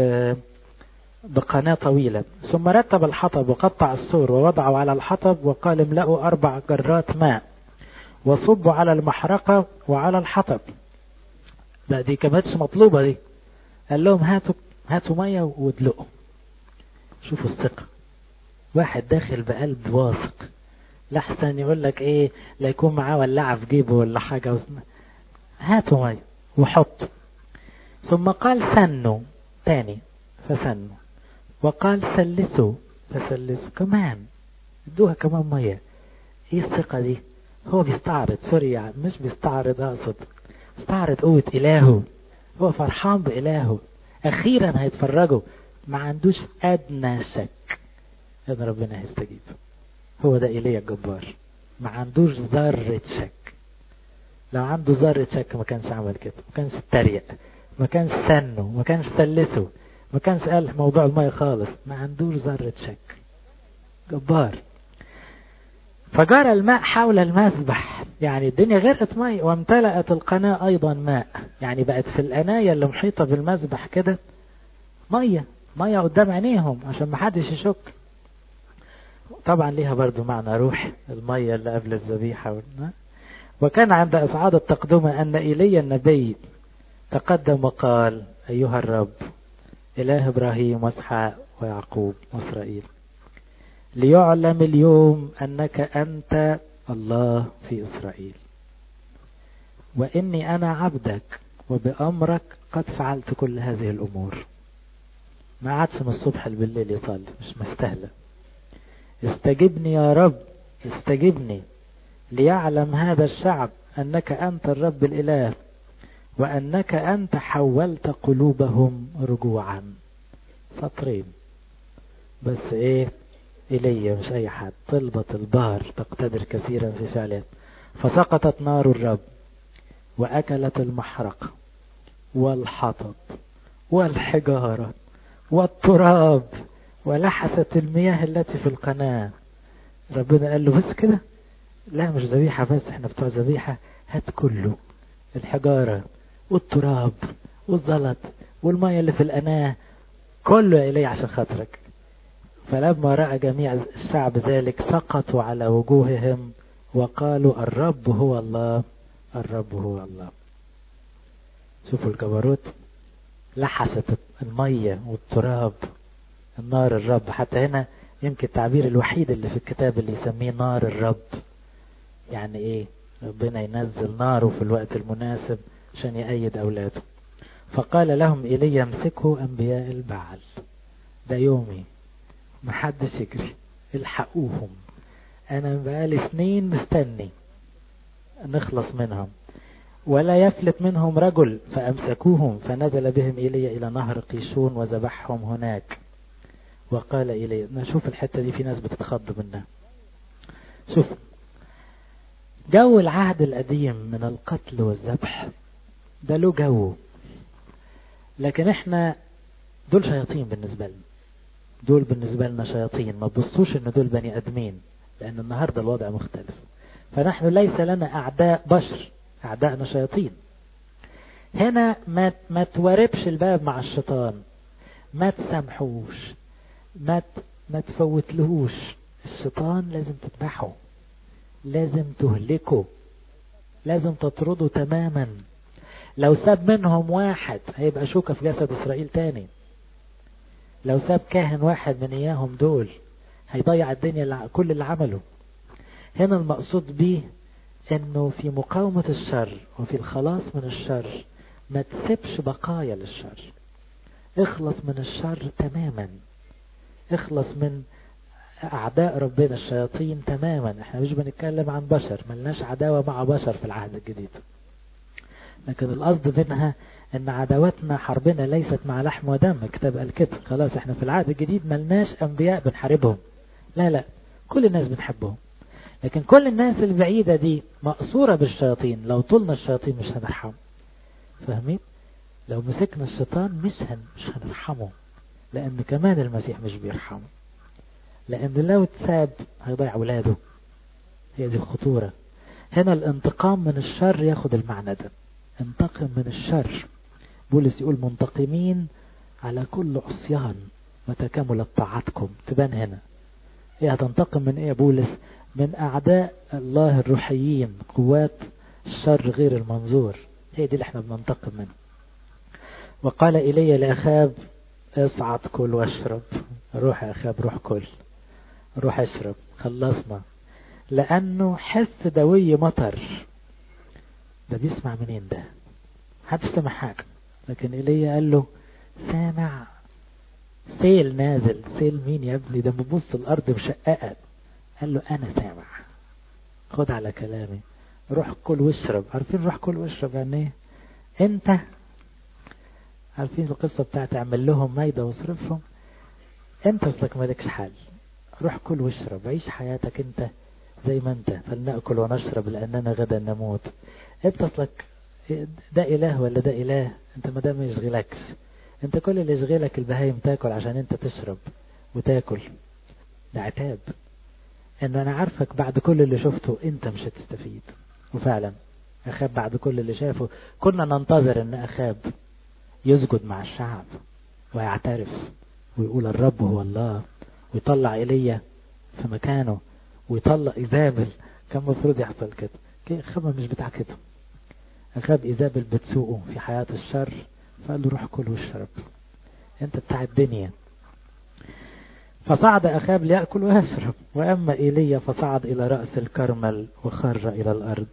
بقناة طويلة ثم رتب الحطب وقطع السور ووضعه على الحطب وقال املأوا أربع جرات ماء وصبوا على المحرقة وعلى الحطب لا دي كانتش مطلوبة دي قال لهم هاتوا هاتوا مية وادلقوا شوفوا الثقة واحد داخل بقلب واثق لحسن يقول لك ايه لا يكون معاه ولاعة في جيبه ولا حاجة هاتوا مية وحطوا ثم قال سنوا تاني فسنوا وقال سلسوا فسلسوا كمان ادوها كمان مية ايه الثقة دي هو بيستعرض سوري يعني مش بيستعرض اقصد بيستعرض قوة الهه هو فرحان بإلهه اخيرا هيتفرجوا ما عندوش ادنى شك ان ربنا هيستجيب هو ده ايليا الجبار ما عندوش ذرة شك لو عنده ذرة شك ما كانش عمل كده ما كانش اتريق ما كانش سنه ما كانش سلسه ما كانش قال موضوع المية خالص ما عندوش ذرة شك جبار فجرى الماء حول المسبح يعني الدنيا غرقت ماء وامتلأت القناة أيضا ماء يعني بقت في القناية اللي محيطة بالمسبح كده مية مية قدام عينيهم عشان ما حدش يشك طبعا ليها برضو معنى روح المية اللي قبل الذبيحة وكان عند إصعاد التقدمة أن إيليا النبي تقدم وقال أيها الرب إله إبراهيم واسحاق ويعقوب وإسرائيل ليعلم اليوم أنك أنت الله في إسرائيل وإني أنا عبدك وبأمرك قد فعلت كل هذه الأمور ما عادش من الصبح بالليل يصلي مش مستهلة استجبني يا رب استجبني ليعلم هذا الشعب أنك أنت الرب الإله وأنك أنت حولت قلوبهم رجوعا سطرين بس إيه إلي مش أي حد طلبة البار تقتدر كثيرا في فعلها فسقطت نار الرب وأكلت المحرقة والحطب والحجارة والتراب ولحست المياه التي في القناة ربنا قال له بس كده لا مش ذبيحة بس احنا بتوع ذبيحة هات كله الحجارة والتراب والزلط والمية اللي في القناة كله إلي عشان خاطرك فلما رأى جميع الشعب ذلك سقطوا على وجوههم وقالوا الرب هو الله الرب هو الله شوفوا الجبروت لحست المية والتراب النار الرب حتى هنا يمكن التعبير الوحيد اللي في الكتاب اللي يسميه نار الرب يعني ايه ربنا ينزل ناره في الوقت المناسب عشان يأيد أولاده فقال لهم إيليا امسكوا أنبياء البعل ده يومي محدش يجري الحقوهم أنا بقالي سنين مستني نخلص منهم ولا يفلت منهم رجل فأمسكوهم فنزل بهم إيليا إلى نهر قيشون وذبحهم هناك وقال إيليا نشوف الحتة دي في ناس بتتخض منها شوف جو العهد القديم من القتل والذبح ده له جو لكن احنا دول شياطين بالنسبة لنا دول بالنسبة لنا شياطين ما تبصوش ان دول بني ادمين لان النهاردة الوضع مختلف فنحن ليس لنا اعداء بشر اعدائنا شياطين هنا ما ما توربش الباب مع الشيطان ما تسامحوش ما ما تفوتلهوش الشيطان لازم تذبحه لازم تهلكه لازم تطرده تماما لو ساب منهم واحد هيبقى شوكة في جسد إسرائيل تاني لو ساب كاهن واحد من إياهم دول هيضيع الدنيا كل اللي عمله هنا المقصود به انه في مقاومة الشر وفي الخلاص من الشر ما تسيبش بقايا للشر اخلص من الشر تماما اخلص من اعداء ربنا الشياطين تماما احنا مش بنتكلم عن بشر ملناش عداوة مع بشر في العهد الجديد لكن القصد منها ان عداوتنا حربنا ليست مع لحم ودم الكتاب قال كده خلاص احنا في العهد الجديد ملناش انبياء بنحاربهم لا لا كل الناس بنحبهم لكن كل الناس البعيدة دي مقصورة بالشياطين لو طولنا الشياطين مش هنرحمه فاهمين لو مسكنا الشيطان مش هن مش هنرحمه لان كمان المسيح مش بيرحمه لان لو اتساب هيضيع اولاده هي دي الخطورة هنا الانتقام من الشر ياخد المعنى ده انتقم من الشر بولس يقول منتقمين على كل عصيان متى كملت طاعتكم تبان هنا ايه هتنتقم من ايه يا بولس من اعداء الله الروحيين قوات الشر غير المنظور هي دي اللي احنا بننتقم منه وقال إلي لأخاب اصعد كل واشرب روح يا أخاب روح كل روح اشرب خلصنا لأنه حس دوي مطر ده بيسمع منين ده محدش سمع حاجة لكن إيليا قال له سامع سيل نازل سيل مين يا ابني ده ببص الأرض مشققة قال له أنا سامع خد على كلامي روح كل واشرب عارفين روح كل واشرب يعني ايه انت عارفين القصة بتاعت اعمل لهم مايدة واصرفهم انت اصلك مالكش حل روح كل واشرب عيش حياتك انت زي ما انت فلنأكل ونشرب لأننا غدا نموت انت اصلك ده اله ولا ده اله انت ما ده ما يشغلكش انت كل اللي يشغلك البهايم تاكل عشان انت تشرب وتاكل ده عتاب ان انا عارفك بعد كل اللي شفته انت مش هتستفيد وفعلا اخاب بعد كل اللي شافه كنا ننتظر ان اخاب يسجد مع الشعب ويعترف ويقول الرب هو الله ويطلع ايليا في مكانه ويطلع ايزابل كان المفروض يحصل كده اخاب مش بتاع كده اخاب ايزابل بتسوقه في حياة الشر فقال له روح كل واشرب انت بتاع الدنيا فصعد أخاب ليأكل ويشرب وأما إيليا فصعد إلى رأس الكرمل وخر إلى الأرض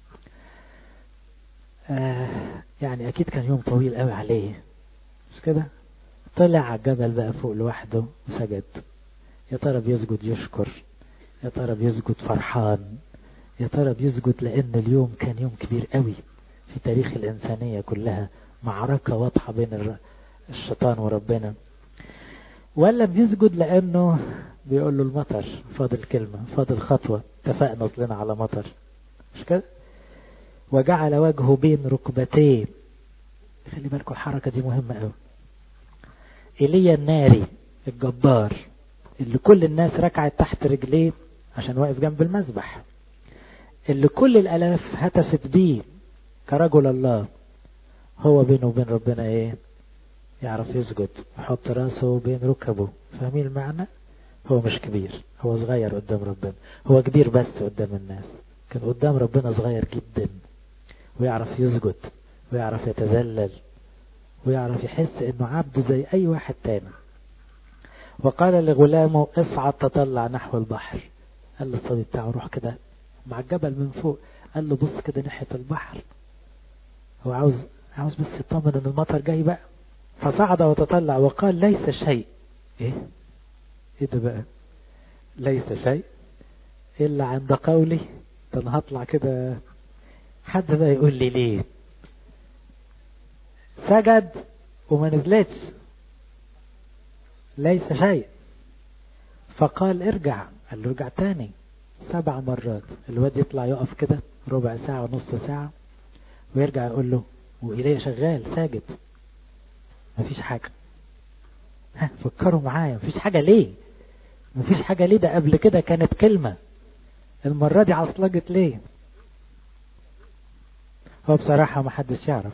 آه يعني أكيد كان يوم طويل قوي عليه مش كده طلع على الجبل بقى فوق لوحده وسجد يا ترى بيسجد يشكر يا ترى بيسجد فرحان يا ترى بيسجد لأن اليوم كان يوم كبير قوي في تاريخ الإنسانية كلها معركة واضحة بين الشيطان وربنا ولا بيسجد لأنه بيقول له المطر فاضل كلمة فاضل خطوة اتفقنا اصلنا على مطر مش كده وجعل وجهه بين ركبتيه خلي بالكم الحركة دي مهمة قوي ايليا الناري الجبار اللي كل الناس ركعت تحت رجليه عشان واقف جنب المذبح اللي كل الألاف هتفت بيه كرجل الله هو بينه وبين ربنا ايه يعرف يسجد يحط راسه بين ركبه فاهمين المعنى هو مش كبير هو صغير قدام ربنا هو كبير بس قدام الناس كان قدام ربنا صغير جدا ويعرف يسجد ويعرف يتذلل ويعرف يحس انه عبد زي اي واحد تاني وقال لغلامه اصعد تطلع نحو البحر قال له الصبي بتاعه روح كده مع الجبل من فوق قال له بص كده ناحية البحر هو عاوز عاوز بس يطمن ان المطر جاي بقى فصعد وتطلع وقال ليس شيء ايه ايه ده بقى ليس شيء الا عند قولي ده انا هطلع كده حد بقى يقول لي ليه سجد وما نزلتش ليس شيء فقال ارجع قال له ارجع تاني سبع مرات الواد يطلع يقف كده ربع ساعة ونص ساعة ويرجع يقول له وإليه شغال ساجد مفيش حاجة ها فكروا معايا مفيش حاجة ليه مفيش حاجة ليه ده قبل كده كانت كلمة المرة دي عصلجت ليه هو بصراحة ما حدش يعرف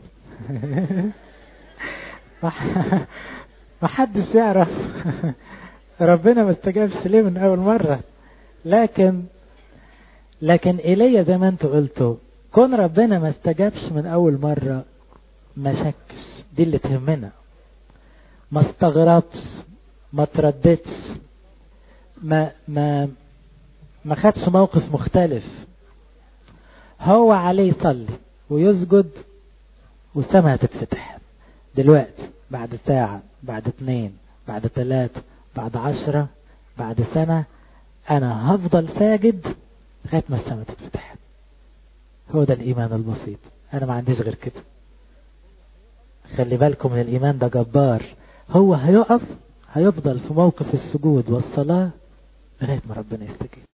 ما حدش يعرف ربنا ما استجابش ليه من أول مرة لكن لكن إيليا زي ما انتوا قلتوا كون ربنا ما استجابش من أول مرة ما شكش دي اللي تهمنا ما استغربش ما ترددش ما ما ما خدش موقف مختلف هو عليه يصلي ويسجد والسماء هتتفتح دلوقتي بعد ساعة بعد اتنين بعد تلاتة بعد عشرة بعد سنة أنا هفضل ساجد لغاية ما السماء تتفتح هو ده الإيمان البسيط أنا ما عنديش غير كده خلي بالكم من الإيمان ده جبار هو هيقف هيفضل في موقف السجود والصلاة لغاية ما ربنا يستجيب